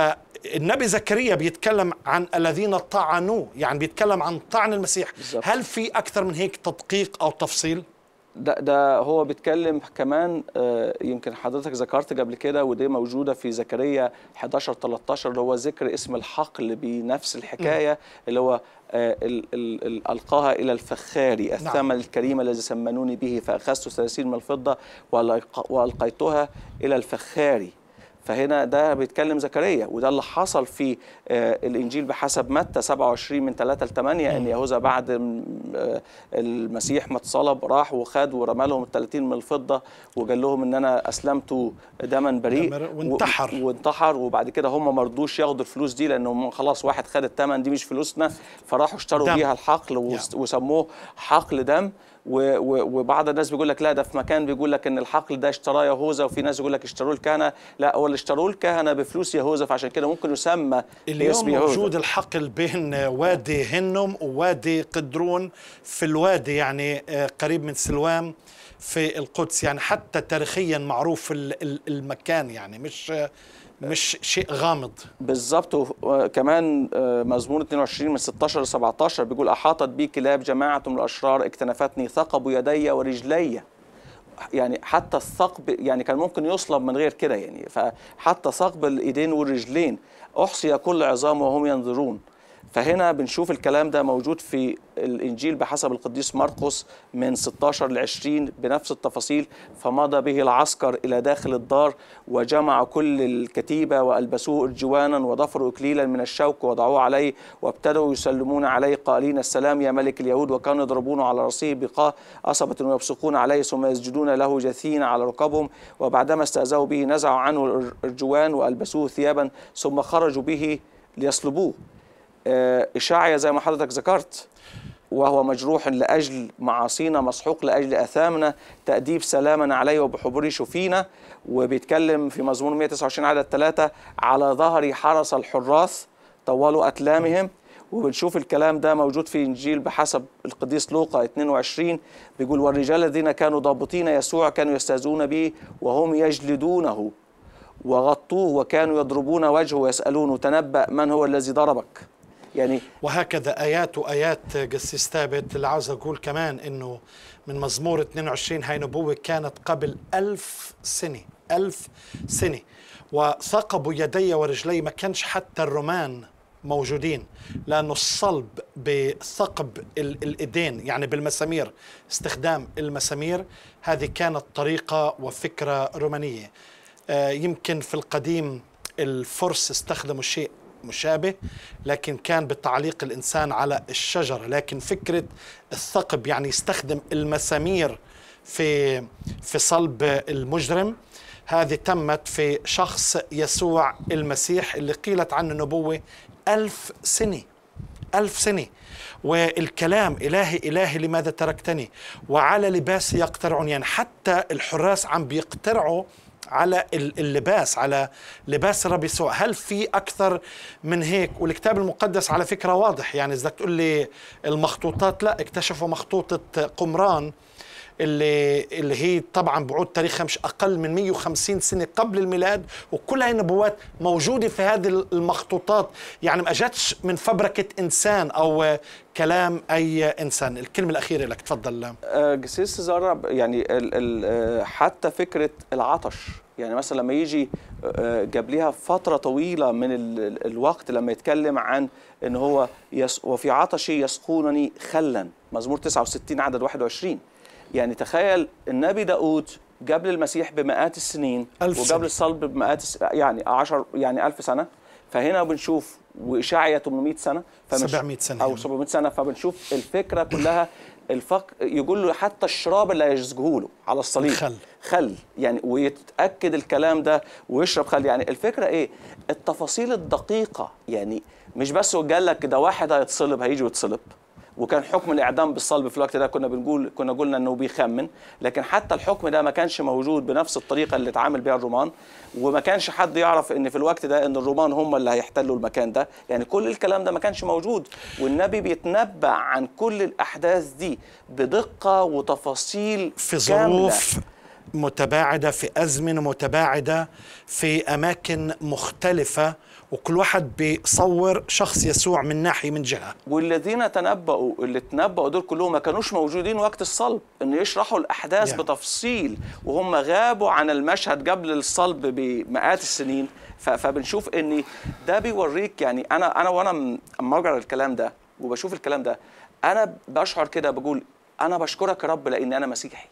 فالنبي زكريا بيتكلم عن الذين طعنوه يعني بيتكلم عن طعن المسيح بالظبط. هل في اكثر من هيك تدقيق او تفصيل ده ده هو بيتكلم كمان آه، يمكن حضرتك ذكرت قبل كده ودي موجوده في زكريا 11 13 اللي هو ذكر اسم الحقل بنفس الحكايه اللي هو آه، ال- ال- ال- القاها الى الفخاري الثمن الكريم الذي سمنوني به فاخذت 30 من الفضه وألق- والقيتها الى الفخاري فهنا ده بيتكلم زكريا وده اللي حصل في آه، الانجيل بحسب متى 27 من 3 ل 8 ان يهوذا بعد م- آه، المسيح ما اتصلب راح وخد ورمى لهم ال 30 من الفضه وقال لهم ان انا اسلمت دما بريء دم- وانتحر. و- وانتحر وبعد كده هم ما رضوش ياخدوا الفلوس دي لانهم خلاص واحد خد الثمن دي مش فلوسنا فراحوا اشتروا دم. بيها الحقل وس- وسموه حقل دم و- و- وبعض الناس بيقول لك لا ده في مكان بيقول لك ان الحقل ده اشتراه يهوذا وفي ناس يقول لك اشتروه الكهنه لا هو اللي اشتروه الكهنه بفلوس يهوذا فعشان كده ممكن يسمى اليوم باسم يهوذا موجود الحقل بين وادي هنم ووادي قدرون في الوادي يعني آه، قريب من سلوام في القدس يعني حتى تاريخيا معروف ال- ال- المكان يعني مش آه، مش شيء غامض بالظبط وكمان آه، مزمور 22 من 16 ل 17 بيقول احاطت بي كلاب جماعه من الاشرار اكتنفتني ثقبوا يدي ورجلي يعني حتى الثقب يعني كان ممكن يصلب من غير كده يعني فحتى ثقب الايدين والرجلين احصي كل عظام وهم ينظرون فهنا بنشوف الكلام ده موجود في الانجيل بحسب القديس مرقس من 16 ل 20 بنفس التفاصيل فمضى به العسكر الى داخل الدار وجمع كل الكتيبه والبسوه ارجوانا وضفروا اكليلا من الشوك وضعوه عليه وابتدوا يسلمون عليه قائلين السلام يا ملك اليهود وكانوا يضربونه على راسه بقاء عصبة ويبصقون عليه ثم يسجدون له جثين على ركبهم وبعدما استأذوا به نزعوا عنه الارجوان والبسوه ثيابا ثم خرجوا به ليصلبوه آه، إشعيا زي ما حضرتك ذكرت وهو مجروح لأجل معاصينا مسحوق لأجل أثامنا تأديب سلامنا عليه وبحبره شفينا وبيتكلم في مزمور 129 عدد 3 على ظهري حرس الحراث طولوا أتلامهم وبنشوف الكلام ده موجود في انجيل بحسب القديس لوقا 22 بيقول والرجال الذين كانوا ضابطين يسوع كانوا يستهزئون به وهم يجلدونه وغطوه وكانوا يضربون وجهه ويسالونه تنبأ من هو الذي ضربك يعني وهكذا ايات وايات قسيس ثابت اللي عاوز اقول كمان انه من مزمور 22 هاي نبوه كانت قبل ألف سنه ألف سنه وثقبوا يدي ورجلي ما كانش حتى الرومان موجودين لانه الصلب بثقب ال- الايدين يعني بالمسامير استخدام المسامير هذه كانت طريقه وفكره رومانيه آه، يمكن في القديم الفرس استخدموا شيء مشابه لكن كان بتعليق الانسان على الشجره لكن فكره الثقب يعني يستخدم المسامير في في صلب المجرم هذه تمت في شخص يسوع المسيح اللي قيلت عنه نبوه ألف سنه ألف سنة والكلام إلهي إلهي لماذا تركتني وعلى لباسي يقترعون يعني حتى الحراس عم بيقترعوا على ال- اللباس على لباس الرب يسوع هل في أكثر من هيك والكتاب المقدس على فكرة واضح يعني إذا تقول لي المخطوطات لا اكتشفوا مخطوطة قمران اللي اللي هي طبعا بعود تاريخها مش اقل من 150 سنه قبل الميلاد وكل هاي النبوات موجوده في هذه المخطوطات يعني ما اجتش من فبركه انسان او كلام اي انسان الكلمه الاخيره لك تفضل آه، جسيس زرع يعني ال ال آه، حتى فكره العطش يعني مثلا لما يجي آه، جاب ليها فتره طويله من ال ال الوقت لما يتكلم عن ان هو يس وفي عطشي يسقونني خلا مزمور 69 عدد 21 يعني تخيل النبي داود قبل المسيح بمئات السنين ألف وقبل سنة. الصلب بمئات الس... يعني 10 يعني 1000 سنه فهنا بنشوف واشعيا 800 سنه فمش 700 سنة او يعني. 700 سنه فبنشوف الفكره كلها الفق يقول له حتى الشراب اللي هيسقوه له على الصليب الخل. خل يعني ويتاكد الكلام ده ويشرب خل يعني الفكره ايه التفاصيل الدقيقه يعني مش بس هو قال لك ده واحد هيتصلب هيجي ويتصلب وكان حكم الاعدام بالصلب في الوقت ده كنا بنقول كنا قلنا انه بيخمن لكن حتى الحكم ده ما كانش موجود بنفس الطريقه اللي اتعامل بها الرومان وما كانش حد يعرف ان في الوقت ده ان الرومان هم اللي هيحتلوا المكان ده يعني كل الكلام ده ما كانش موجود والنبي بيتنبأ عن كل الاحداث دي بدقه وتفاصيل في كاملة. ظروف متباعدة في أزمنة متباعدة في أماكن مختلفة وكل واحد بيصور شخص يسوع من ناحية من جهة والذين تنبأوا اللي تنبأوا دول كلهم ما كانوش موجودين وقت الصلب ان يشرحوا الاحداث يعني. بتفصيل وهم غابوا عن المشهد قبل الصلب بمئات السنين ف- فبنشوف ان ده بيوريك يعني انا انا وانا م- اما اقرا الكلام ده وبشوف الكلام ده انا بشعر كده بقول انا بشكرك يا رب لان انا مسيحي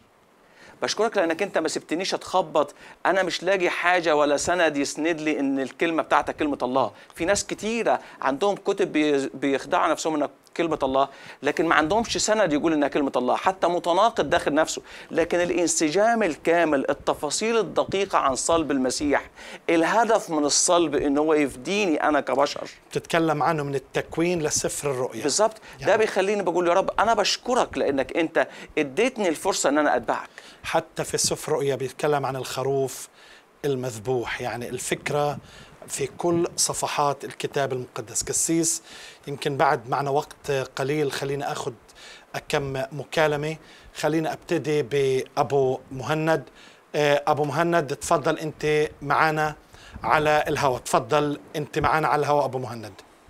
بشكرك لانك انت ما سبتنيش اتخبط انا مش لاقي حاجه ولا سند يسند لي ان الكلمه بتاعتك كلمه الله في ناس كتيره عندهم كتب بي- بيخدعوا نفسهم انها كلمه الله لكن ما عندهمش سند يقول انها كلمه الله حتى متناقض داخل نفسه لكن الانسجام الكامل التفاصيل الدقيقه عن صلب المسيح الهدف من الصلب ان هو يفديني انا كبشر تتكلم عنه من التكوين لسفر الرؤيا بالظبط ده بيخليني بقول يا رب انا بشكرك لانك انت اديتني الفرصه ان انا اتبعك حتى في سفر رؤيا بيتكلم عن الخروف المذبوح يعني الفكرة في كل صفحات الكتاب المقدس كسيس يمكن بعد معنا وقت قليل خلينا أخذ كم مكالمة خلينا أبتدي بأبو مهند آه، أبو مهند تفضل أنت معنا على الهواء تفضل أنت معنا على الهواء أبو مهند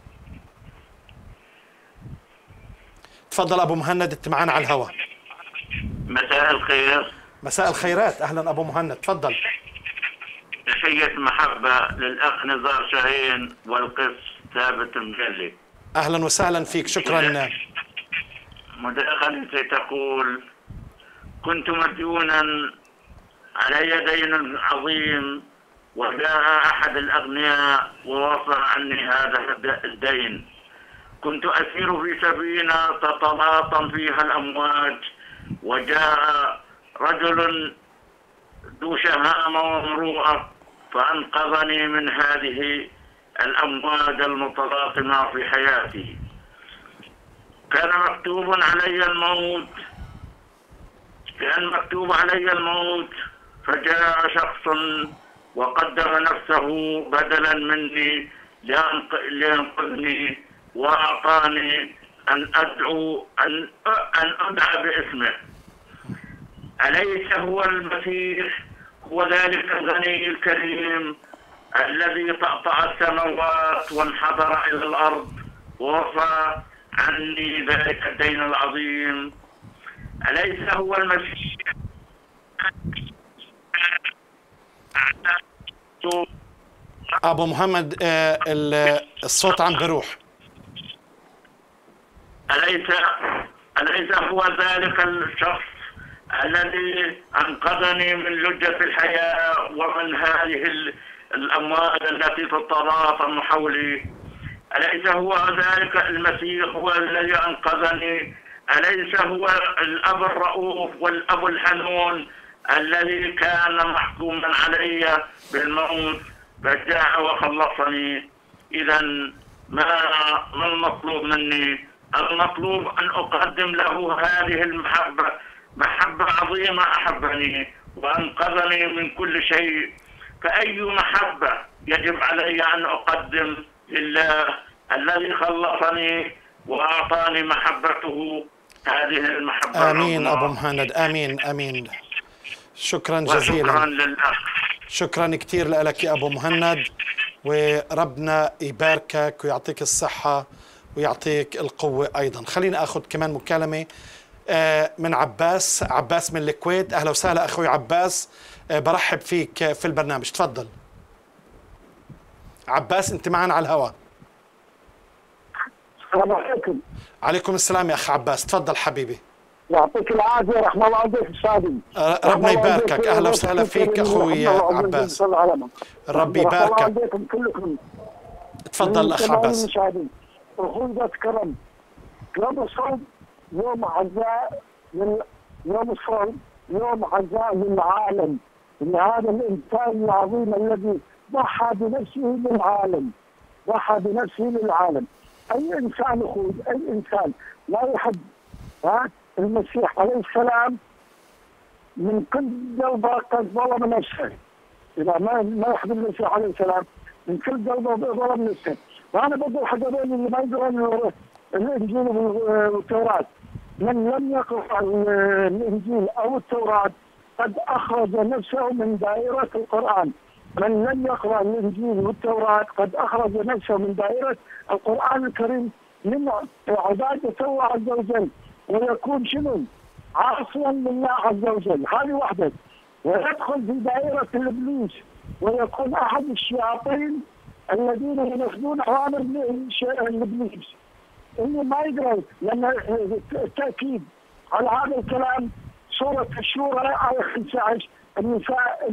تفضل أبو مهند أنت معنا على الهواء مساء الخير مساء الخيرات أهلا أبو مهند تفضل تحية محبة للأخ نزار شاهين والقس ثابت مجلي اهلا وسهلا فيك شكرا مداخلتي تقول كنت مديونا علي دين عظيم وجاء أحد الأغنياء ووصى عني هذا الدين كنت أسير في سفينة تتلاطم فيها الأمواج وجاء رجل ذو شهامة ومروءة فأنقذني من هذه الأمواج المتلاطمة في حياتي كان مكتوب علي الموت كان مكتوب علي الموت فجاء شخص وقدم نفسه بدلا مني لينق- لينقذني وأعطاني أن أدعو أن أن أدعى باسمه أليس هو المسيح هو ذلك الغني الكريم الذي طأطأ السماوات وانحدر إلى الأرض ووفى عني ذلك الدين العظيم أليس هو المسيح ابو محمد آه، ال- الصوت عم بروح أليس أليس هو ذلك الشخص الذي أنقذني من لجة الحياة ومن هذه ال- الأموال التي تتراطم حولي أليس هو ذلك المسيح هو الذي أنقذني أليس هو الأب الرؤوف والأب الحنون الذي كان محكوما علي بالموت فجاء وخلصني إذا ما ما المطلوب مني؟ المطلوب أن أقدم له هذه المحبة محبة عظيمة أحبني وأنقذني من كل شيء فأي محبة يجب علي أن أقدم لله الذي خلصني وأعطاني محبته هذه المحبة امين العظمى. ابو مهند امين امين شكرا وشكرا جزيلا لله شكرا كثير لك يا ابو مهند وربنا يباركك ويعطيك الصحه ويعطيك القوه ايضا خلينا اخذ كمان مكالمه آه، من عباس عباس من الكويت اهلا وسهلا اخوي عباس آه، برحب فيك في البرنامج تفضل عباس انت معنا على الهواء السلام عليكم عليكم السلام يا اخ عباس تفضل حبيبي يعطيك العافيه رحم الله والديك السادي آه، ربنا يباركك اهلا وسهلا فيك اخوي عباس الرب يباركك والديكم كلكم تفضل اخ عباس المشاهدين اخوي ذات كرم يوم الصوم يوم عزاء لل... يوم الصوم يوم عزاء للعالم لهذا الانسان العظيم الذي ضحى بنفسه للعالم ضحى بنفسه للعالم اي انسان اخوي اي انسان لا يحب ها المسيح عليه السلام من كل قلبه قد ظلم نفسه اذا ما ما يحب المسيح عليه السلام من كل قلبه ظلم نفسه وانا بقول حق هذول اللي ما يقرون الانجيل والتوراه من لم يقرا الانجيل او التوراه قد اخرج نفسه من دائره القران من لم يقرا الانجيل والتوراه قد اخرج نفسه من دائره القران الكريم من عباده الله عز وجل ويكون شنو؟ عاصيا لله عز وجل هذه واحده ويدخل في دائره الابليس ويكون احد الشياطين الذين ينفذون اوامر الابليس انه ما يقدر لان التاكيد على هذا الكلام سوره الشورى ايه 15 النساء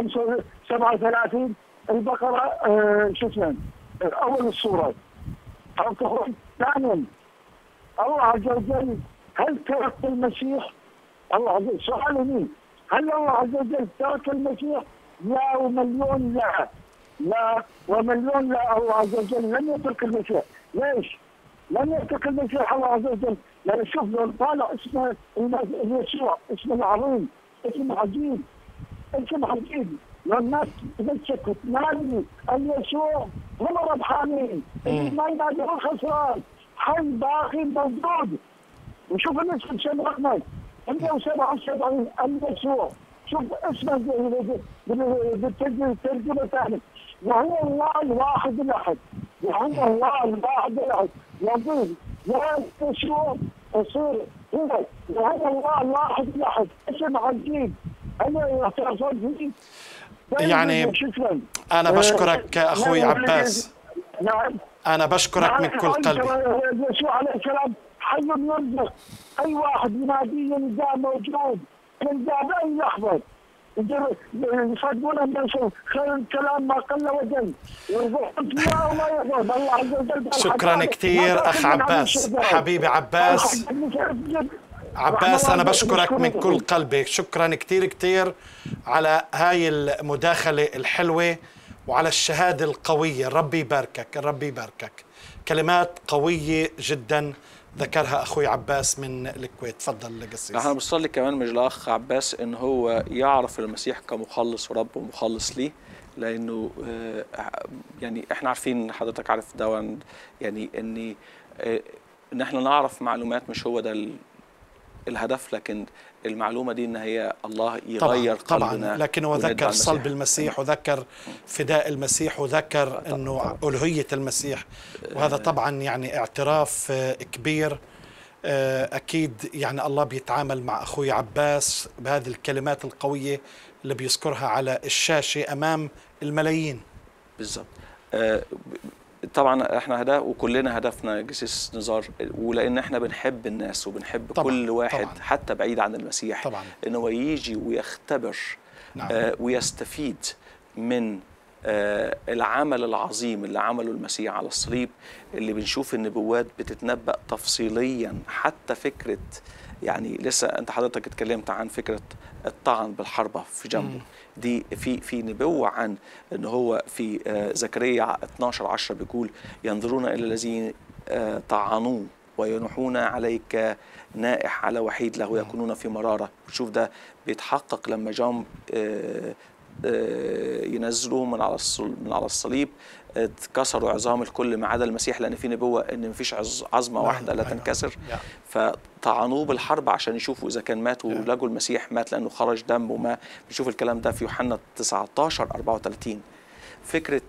137 البقره آه شو اسمه اول السوره او تخرج ثانيا الله عز وجل هل ترك المسيح؟ الله عز وجل سؤال مين؟ هل الله عز وجل ترك المسيح؟ لا ومليون لا لا ومليون لا الله عز وجل لم يترك المسيح ليش؟ لم يترك المسيح الله عز وجل لان شوف لو طالع اسمه يسوع اسمه العظيم اسم عجيب اسم عجيب لو الناس تمسك وتنادي اليسوع هم ربحانين اللي ما ينادي هو خسران حي باقي موجود وشوف الاسم شنو رقمه 177 اليسوع شوف اسمه بالترجمه الثانيه وهو الله الواحد الاحد وهو الله الواحد الاحد يقول يا يسوع يصير هو وهو الله الواحد الاحد اسم عجيب انا يعترفون فيه يعني انا بشكرك اخوي عباس نعم انا بشكرك من كل قلبي يسوع عليه السلام حي يرزق اي واحد يناديه يلقاه موجود يلقاه باي لحظه يصدقون ان خير الكلام ما قل وجل يرزقهم فيها وما يرضى الله عز وجل شكرا كثير اخ عباس حبيبي عباس عباس انا بشكرك من كل قلبي شكرا كثير كثير على هاي المداخله الحلوه وعلى الشهاده القويه الرب يباركك الرب يباركك كلمات قويه جدا ذكرها اخوي عباس من الكويت تفضل قسيس احنا بنصلي كمان من الاخ عباس ان هو يعرف المسيح كمخلص ورب ومخلص ليه لانه آه، يعني احنا عارفين حضرتك عارف ده يعني ان آه، ان احنا نعرف معلومات مش هو ده ال- الهدف لكن المعلومه دي ان هي الله يغير طبعا قلبنا طبعا لكن هو ونتبع ذكر المسيح. صلب المسيح وذكر فداء المسيح وذكر انه الوهيه المسيح وهذا طبعا يعني اعتراف آه، كبير آه، اكيد يعني الله بيتعامل مع اخوي عباس بهذه الكلمات القويه اللي بيذكرها على الشاشه امام الملايين بالظبط آه، ب- طبعا احنا هدف وكلنا هدفنا جسيس نزار ولان احنا بنحب الناس وبنحب طبعاً، كل واحد طبعاً. حتى بعيد عن المسيح طبعا ان هو يجي ويختبر نعم. آه ويستفيد من آه العمل العظيم اللي عمله المسيح على الصليب اللي بنشوف النبوات بتتنبأ تفصيليا حتى فكرة يعني لسه انت حضرتك اتكلمت عن فكرة الطعن بالحربة في جنبه دي في في نبوة عن ان هو في آه زكريا 12 10 بيقول ينظرون الى الذين آه طعنوه وينوحون عليك نائح على وحيد له يكونون في مرارة شوف ده بيتحقق لما جام آه، آه، ينزلوه من على الصل- من على الصليب اتكسروا عظام الكل ما عدا المسيح لان في نبوه ان مفيش عظ- عظمه نعم، واحده لا أيوة. تنكسر يا. فطعنوه بالحرب عشان يشوفوا اذا كان مات ولقوا المسيح مات لانه خرج دم وما بنشوف الكلام ده في يوحنا 19 34 فكره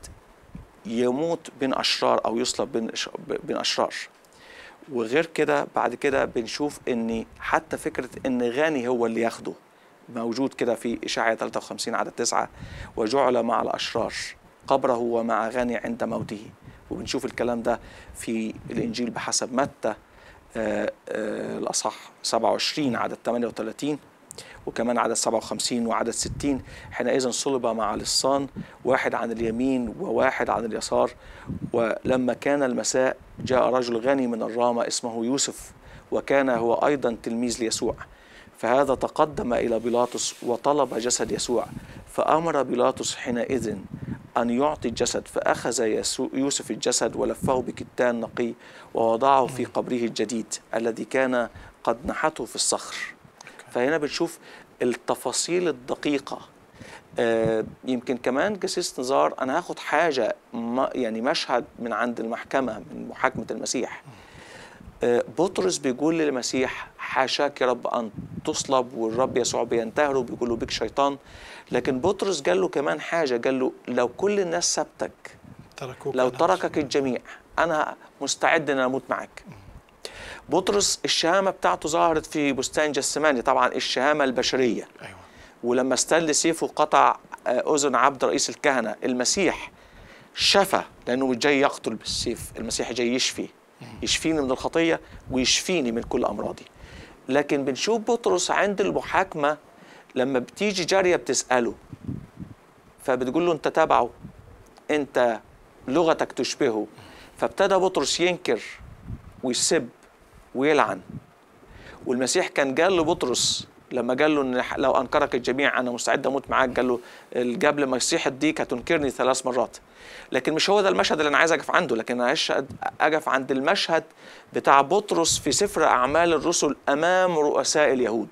يموت بين اشرار او يصلب بين أش- بين اشرار وغير كده بعد كده بنشوف ان حتى فكره ان غني هو اللي ياخده موجود كده في اشعياء 53 عدد 9 وجعل مع الاشرار قبره ومع غني عند موته وبنشوف الكلام ده في الانجيل بحسب متى آه، آه، الاصح 27 عدد 38 وكمان عدد 57 وعدد 60 حينئذ صلب مع لصان واحد عن اليمين وواحد عن اليسار ولما كان المساء جاء رجل غني من الرامة اسمه يوسف وكان هو أيضا تلميذ ليسوع فهذا تقدم إلى بيلاطس وطلب جسد يسوع فأمر بيلاطس حينئذ أن يعطي الجسد فأخذ يسوع يوسف الجسد ولفه بكتان نقي ووضعه في قبره الجديد الذي كان قد نحته في الصخر فهنا بنشوف التفاصيل الدقيقة آه، يمكن كمان جسيس نزار أنا هاخد حاجة ما يعني مشهد من عند المحكمة من محاكمة المسيح آه، بطرس بيقول للمسيح حاشاك يا رب أن تصلب والرب يسوع بينتهره بيقول له بك شيطان لكن بطرس قال له كمان حاجة قال له لو كل الناس سبتك تركوك لو أنا تركك الجميع أنا مستعد أن أموت معك بطرس الشهامة بتاعته ظهرت في بستان جسماني طبعا الشهامة البشرية أيوة. ولما استل سيفه قطع آه، أذن عبد رئيس الكهنة المسيح شفى لأنه مش جاي يقتل بالسيف المسيح جاي يشفي يشفيني من الخطية ويشفيني من كل أمراضي لكن بنشوف بطرس عند المحاكمة لما بتيجي جارية بتسأله فبتقول له أنت تبعه أنت لغتك تشبهه فابتدى بطرس ينكر ويسب ويلعن والمسيح كان قال لبطرس لما قال له ان لو انكرك الجميع انا مستعد اموت معاك قال له قبل ما يصيح الديك هتنكرني ثلاث مرات لكن مش هو ده المشهد اللي انا عايز اقف عنده لكن انا عايز اقف عند المشهد بتاع بطرس في سفر اعمال الرسل امام رؤساء اليهود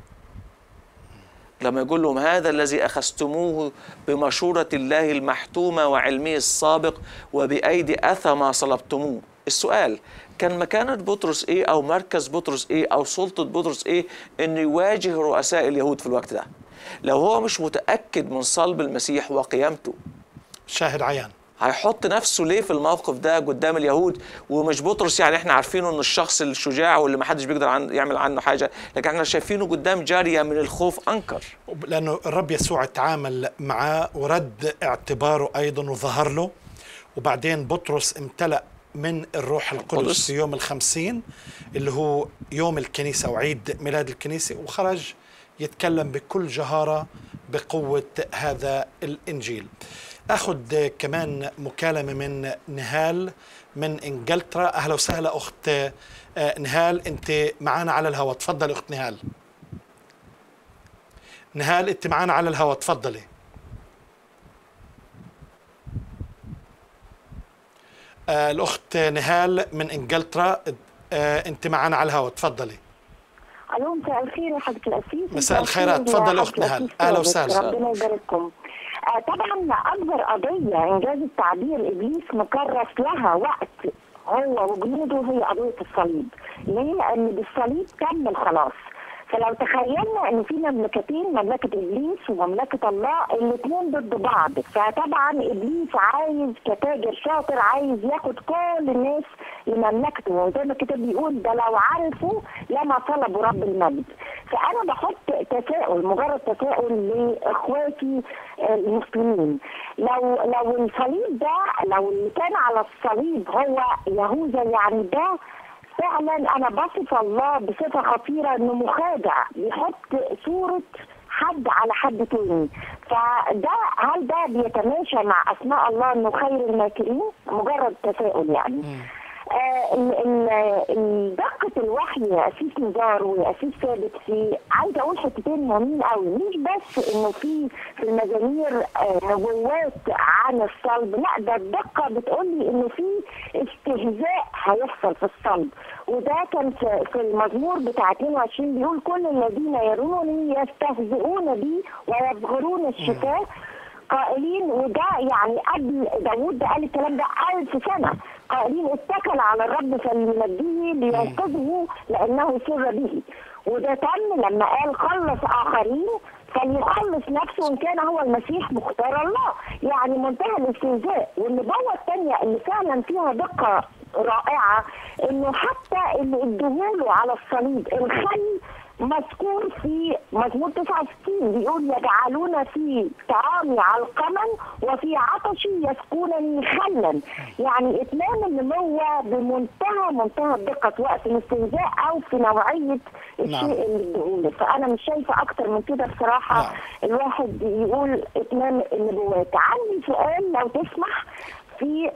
لما يقول لهم هذا الذي اخذتموه بمشوره الله المحتومه وعلمه السابق وبايدي اثم صلبتموه السؤال كان مكانة بطرس ايه او مركز بطرس ايه او سلطة بطرس ايه انه يواجه رؤساء اليهود في الوقت ده لو هو مش متأكد من صلب المسيح وقيامته شاهد عيان هيحط نفسه ليه في الموقف ده قدام اليهود ومش بطرس يعني احنا عارفينه ان الشخص الشجاع واللي ما حدش بيقدر عن يعمل عنه حاجه لكن احنا شايفينه قدام جاريه من الخوف انكر لانه الرب يسوع تعامل معاه ورد اعتباره ايضا وظهر له وبعدين بطرس امتلأ من الروح القدس القدس. في يوم الخمسين اللي هو يوم الكنيسة وعيد ميلاد الكنيسة وخرج يتكلم بكل جهارة بقوة هذا الإنجيل أخذ كمان مكالمة من نهال من إنجلترا أهلا وسهلا أخت آه، نهال أنت معنا على الهواء تفضل أخت نهال نهال أنت معنا على الهواء تفضلي آه، الأخت نهال من إنجلترا آه، أنت معنا على الهواء تفضلي الو مساء الخير يا حضرة الأسيس مساء الخيرات. مساء الخير تفضل يا أخت حضرة نهال. الأسيس أهلا ثابت. وسهلا. ربنا يبارككم آه، طبعا اكبر قضيه انجاز التعبير ابليس مكرس لها وقت هو وجنوده هي قضيه الصليب ليه؟ لان بالصليب تم الخلاص فلو تخيلنا ان في مملكتين مملكه ابليس ومملكه الله الاثنين ضد بعض فطبعا ابليس عايز كتاجر شاطر عايز ياخد كل الناس لمملكته وزي ما الكتاب بيقول ده لو عرفوا لما طلبوا رب المجد فانا بحط تساؤل مجرد تساؤل لاخواتي آه، المسلمين لو لو الصليب ده لو اللي كان على الصليب هو يهوذا يعني ده فعلا انا بصف الله بصفه خطيره انه مخادع بيحط صوره حد على حد تاني فده هل ده بيتماشى مع اسماء الله انه خير الماكرين مجرد تساؤل يعني آه، ال- ال- ال- دقة الوحي يا أسيس نزار وأسيس ثابت في عايزة أقول حتتين مهمين قوي مش بس إنه في في المزامير آه، نبوات عن الصلب لا ده الدقة بتقول لي إنه في استهزاء هيحصل في الصلب وده كان في في المزمور بتاع 22 بيقول كل الذين يرونني يستهزئون بي ويصغرون الشفاه قائلين وده يعني قبل داوود ده قال الكلام ده ألف سنة قائلين اتكل على الرب فلينجيه لينقذه لأنه سر به وده تم لما قال خلص آخرين فليخلص نفسه إن كان هو المسيح مختار الله يعني منتهى الاستهزاء والنبوة الثانية اللي فعلا فيها دقة رائعة إنه حتى اللي ادوهوله على الصليب الخل مذكور في مزمور 69 بيقول يجعلون في طعامي علقما وفي عطشي يسقونني خلا يعني اتمام النبوه بمنتهى منتهى الدقه سواء في الاستهزاء او في نوعيه الشيء نعم. اللي ادوله فانا مش شايفه اكتر من كده بصراحه نعم. الواحد يقول اتمام النبوات عندي سؤال لو تسمح في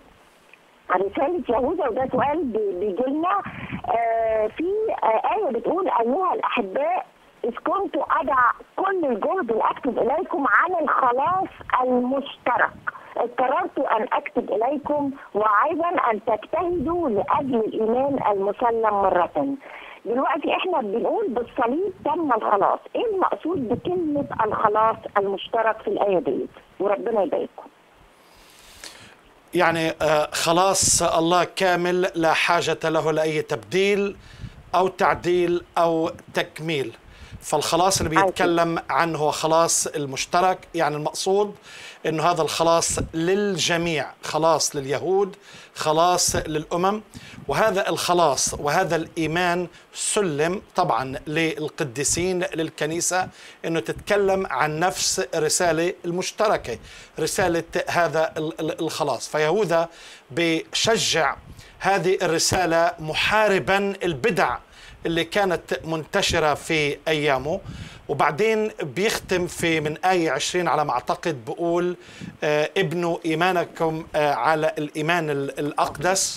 رسالة يهوذا وده سؤال بي- بيجي لنا آه في آه آية بتقول أيها الأحباء إذ كنت أدع كل الجهد لأكتب إليكم عن الخلاص المشترك اضطررت أن أكتب إليكم وأيضا أن تجتهدوا لأجل الإيمان المسلم مرة دلوقتي احنا بنقول بالصليب تم الخلاص ايه المقصود بكلمة الخلاص المشترك في الآية ديت وربنا يبارككم يعني آه، خلاص الله كامل لا حاجة له لأي تبديل أو تعديل أو تكميل فالخلاص اللي بيتكلم عنه هو خلاص المشترك يعني المقصود انه هذا الخلاص للجميع خلاص لليهود خلاص للامم وهذا الخلاص وهذا الايمان سلم طبعا للقديسين للكنيسه انه تتكلم عن نفس رساله المشتركه رساله هذا ال- ال- الخلاص فيهوذا بشجع هذه الرساله محاربا البدع اللي كانت منتشرة في أيامه وبعدين بيختم في من آية 20 على ما أعتقد بقول آه، ابنوا إيمانكم آه، على الإيمان ال- الأقدس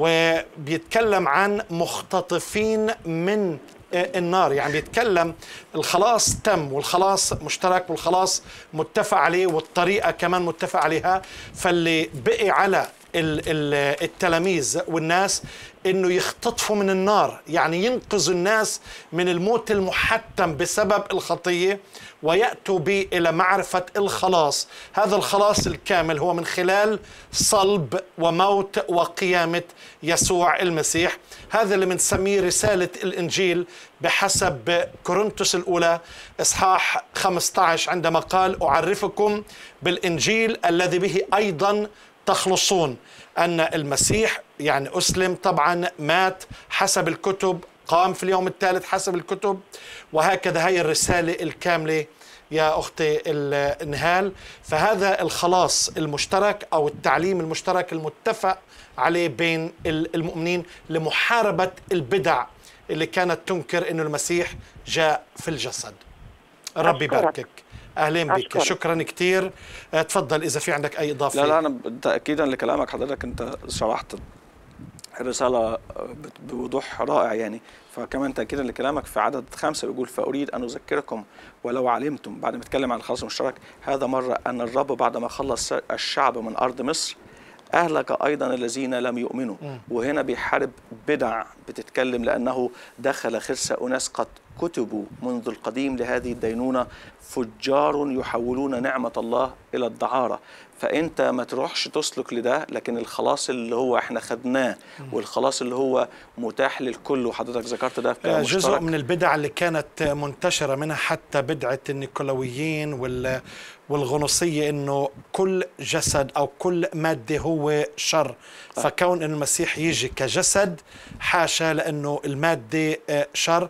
وبيتكلم عن مختطفين من آه، النار يعني بيتكلم الخلاص تم والخلاص مشترك والخلاص متفق عليه والطريقة كمان متفق عليها فاللي بقي على ال- ال- التلاميذ والناس انه يختطفوا من النار يعني ينقذوا الناس من الموت المحتم بسبب الخطيه وياتوا به الى معرفه الخلاص هذا الخلاص الكامل هو من خلال صلب وموت وقيامه يسوع المسيح هذا اللي بنسميه رساله الانجيل بحسب كورنثوس الاولى اصحاح 15 عندما قال اعرفكم بالانجيل الذي به ايضا تخلصون أن المسيح يعني أسلم طبعا مات حسب الكتب قام في اليوم الثالث حسب الكتب وهكذا هي الرسالة الكاملة يا أختي النهال فهذا الخلاص المشترك أو التعليم المشترك المتفق عليه بين المؤمنين لمحاربة البدع اللي كانت تنكر أن المسيح جاء في الجسد ربي أشكرك. يباركك اهلين بك أشكرك. شكرا كثير أه، تفضل اذا في عندك اي اضافه لا لا انا تاكيدا لكلامك حضرتك انت شرحت الرساله بت- بوضوح رائع يعني فكمان تاكيدا لكلامك في عدد خمسه بيقول فاريد ان اذكركم ولو علمتم بعد ما اتكلم عن الخلاص المشترك هذا مره ان الرب بعد ما خلص الشعب من ارض مصر اهلك ايضا الذين لم يؤمنوا وهنا بيحارب بدع بتتكلم لانه دخل خرس اناس قد كتبوا منذ القديم لهذه الدينونة فجار يحولون نعمة الله إلى الدعارة فأنت ما تروحش تسلك لده لكن الخلاص اللي هو احنا خدناه والخلاص اللي هو متاح للكل وحضرتك ذكرت ده آه، جزء كمشترك من البدع اللي كانت منتشرة منها حتى بدعة النيكولاويين وال والغنوصية انه كل جسد او كل مادة هو شر فكون ان المسيح يجي كجسد حاشا لانه المادة آه، شر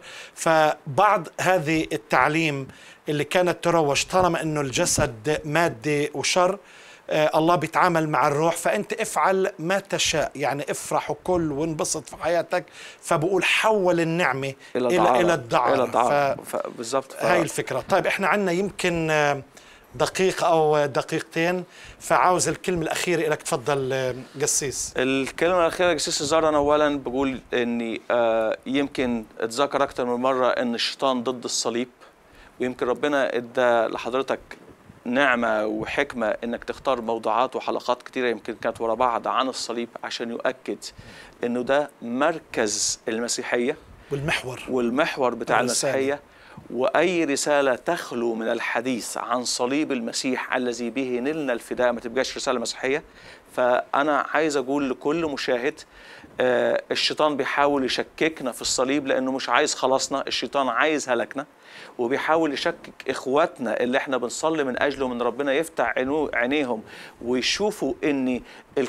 فبعض هذه التعليم اللي كانت تروج طالما انه الجسد مادة وشر آه، الله بيتعامل مع الروح فانت افعل ما تشاء يعني افرح وكل وانبسط في حياتك فبقول حول النعمه إلى الى الدعارة الى الدعاره, إلى الدعارة ف... ف... بالظبط ف... هاي الفكره طيب احنا عندنا يمكن آه، دقيقه او دقيقتين فعاوز الكلمه الاخيره لك تفضل آه، قسيس الكلمة الأخيرة يا جسيس الزهر أنا أولا بقول إني آه يمكن اتذكر أكتر من مرة إن الشيطان ضد الصليب ويمكن ربنا إدى لحضرتك نعمة وحكمة إنك تختار موضوعات وحلقات كتيرة يمكن كانت ورا بعض عن الصليب عشان يؤكد إنه ده مركز المسيحية والمحور والمحور بتاع الرسالة. المسيحية وأي رسالة تخلو من الحديث عن صليب المسيح الذي به نلنا الفداء ما تبقاش رسالة مسيحية فأنا عايز أقول لكل مشاهد آه، الشيطان بيحاول يشككنا في الصليب لأنه مش عايز خلاصنا الشيطان عايز هلكنا وبيحاول يشكك إخواتنا اللي احنا بنصلي من أجلهم إن ربنا يفتح عينو- عينيهم ويشوفوا إن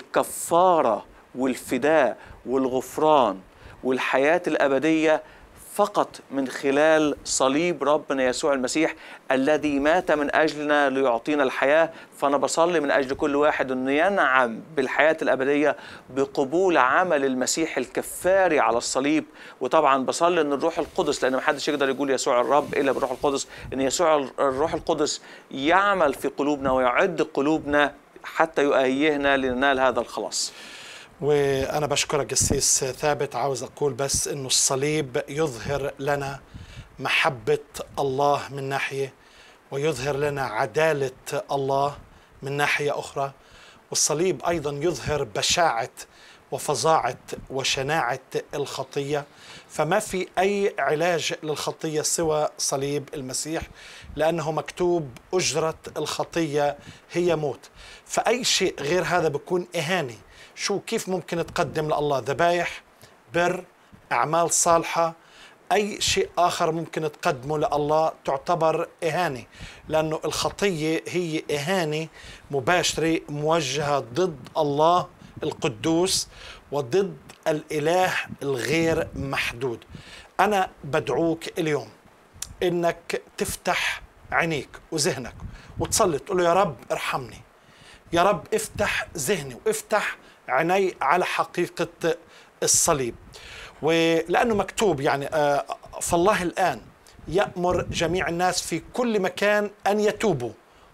الكفارة والفداء والغفران والحياة الأبدية فقط من خلال صليب ربنا يسوع المسيح الذي مات من اجلنا ليعطينا الحياه فانا بصلي من اجل كل واحد انه ينعم بالحياه الابديه بقبول عمل المسيح الكفاري على الصليب وطبعا بصلي ان الروح القدس لان ما حدش يقدر يقول يسوع الرب الا بالروح القدس ان يسوع الروح القدس يعمل في قلوبنا ويعد قلوبنا حتى يؤهيهنا لننال هذا الخلاص وانا بشكرك قسيس ثابت عاوز اقول بس انه الصليب يظهر لنا محبه الله من ناحيه ويظهر لنا عداله الله من ناحيه اخرى والصليب ايضا يظهر بشاعه وفظاعه وشناعه الخطيه فما في اي علاج للخطيه سوى صليب المسيح لانه مكتوب اجره الخطيه هي موت فاي شيء غير هذا بيكون اهانه شو كيف ممكن تقدم لله ذبايح بر اعمال صالحه اي شيء اخر ممكن تقدمه لله تعتبر اهانه لانه الخطيه هي اهانه مباشره موجهه ضد الله القدوس وضد الاله الغير محدود انا بدعوك اليوم انك تفتح عينيك وذهنك وتصلي تقول له يا رب ارحمني يا رب افتح ذهني وافتح عيني على حقيقة الصليب ولأنه مكتوب يعني آه، فالله الآن يأمر جميع الناس في كل مكان أن يتوبوا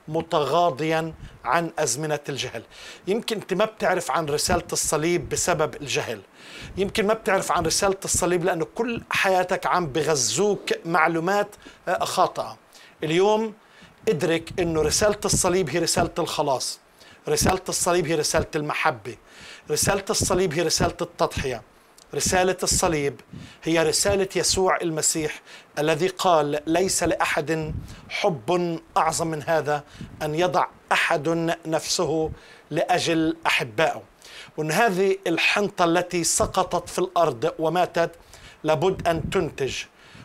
متغاضيا عن أزمنة الجهل يمكن أنت ما بتعرف عن رسالة الصليب بسبب الجهل يمكن ما بتعرف عن رسالة الصليب لأنه كل حياتك عم بغزوك معلومات آه، خاطئة اليوم ادرك أنه رسالة الصليب هي رسالة الخلاص رسالة الصليب هي رسالة المحبة رسالة الصليب هي رسالة التضحية رسالة الصليب هي رسالة يسوع المسيح الذي قال ليس لأحد حب أعظم من هذا أن يضع أحد نفسه لأجل أحبائه وأن هذه الحنطة التي سقطت في الأرض وماتت لابد أن تنتج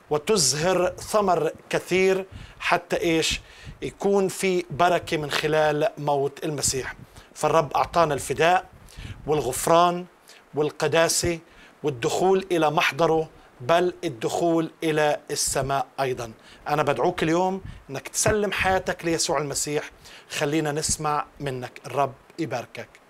وتزهر ثمر كثير حتى إيش يكون في بركة من خلال موت المسيح فالرب أعطانا الفداء والغفران والقداسة والدخول إلى محضره بل الدخول إلى السماء أيضا أنا بدعوك اليوم أنك تسلم حياتك ليسوع المسيح خلينا نسمع منك الرب يباركك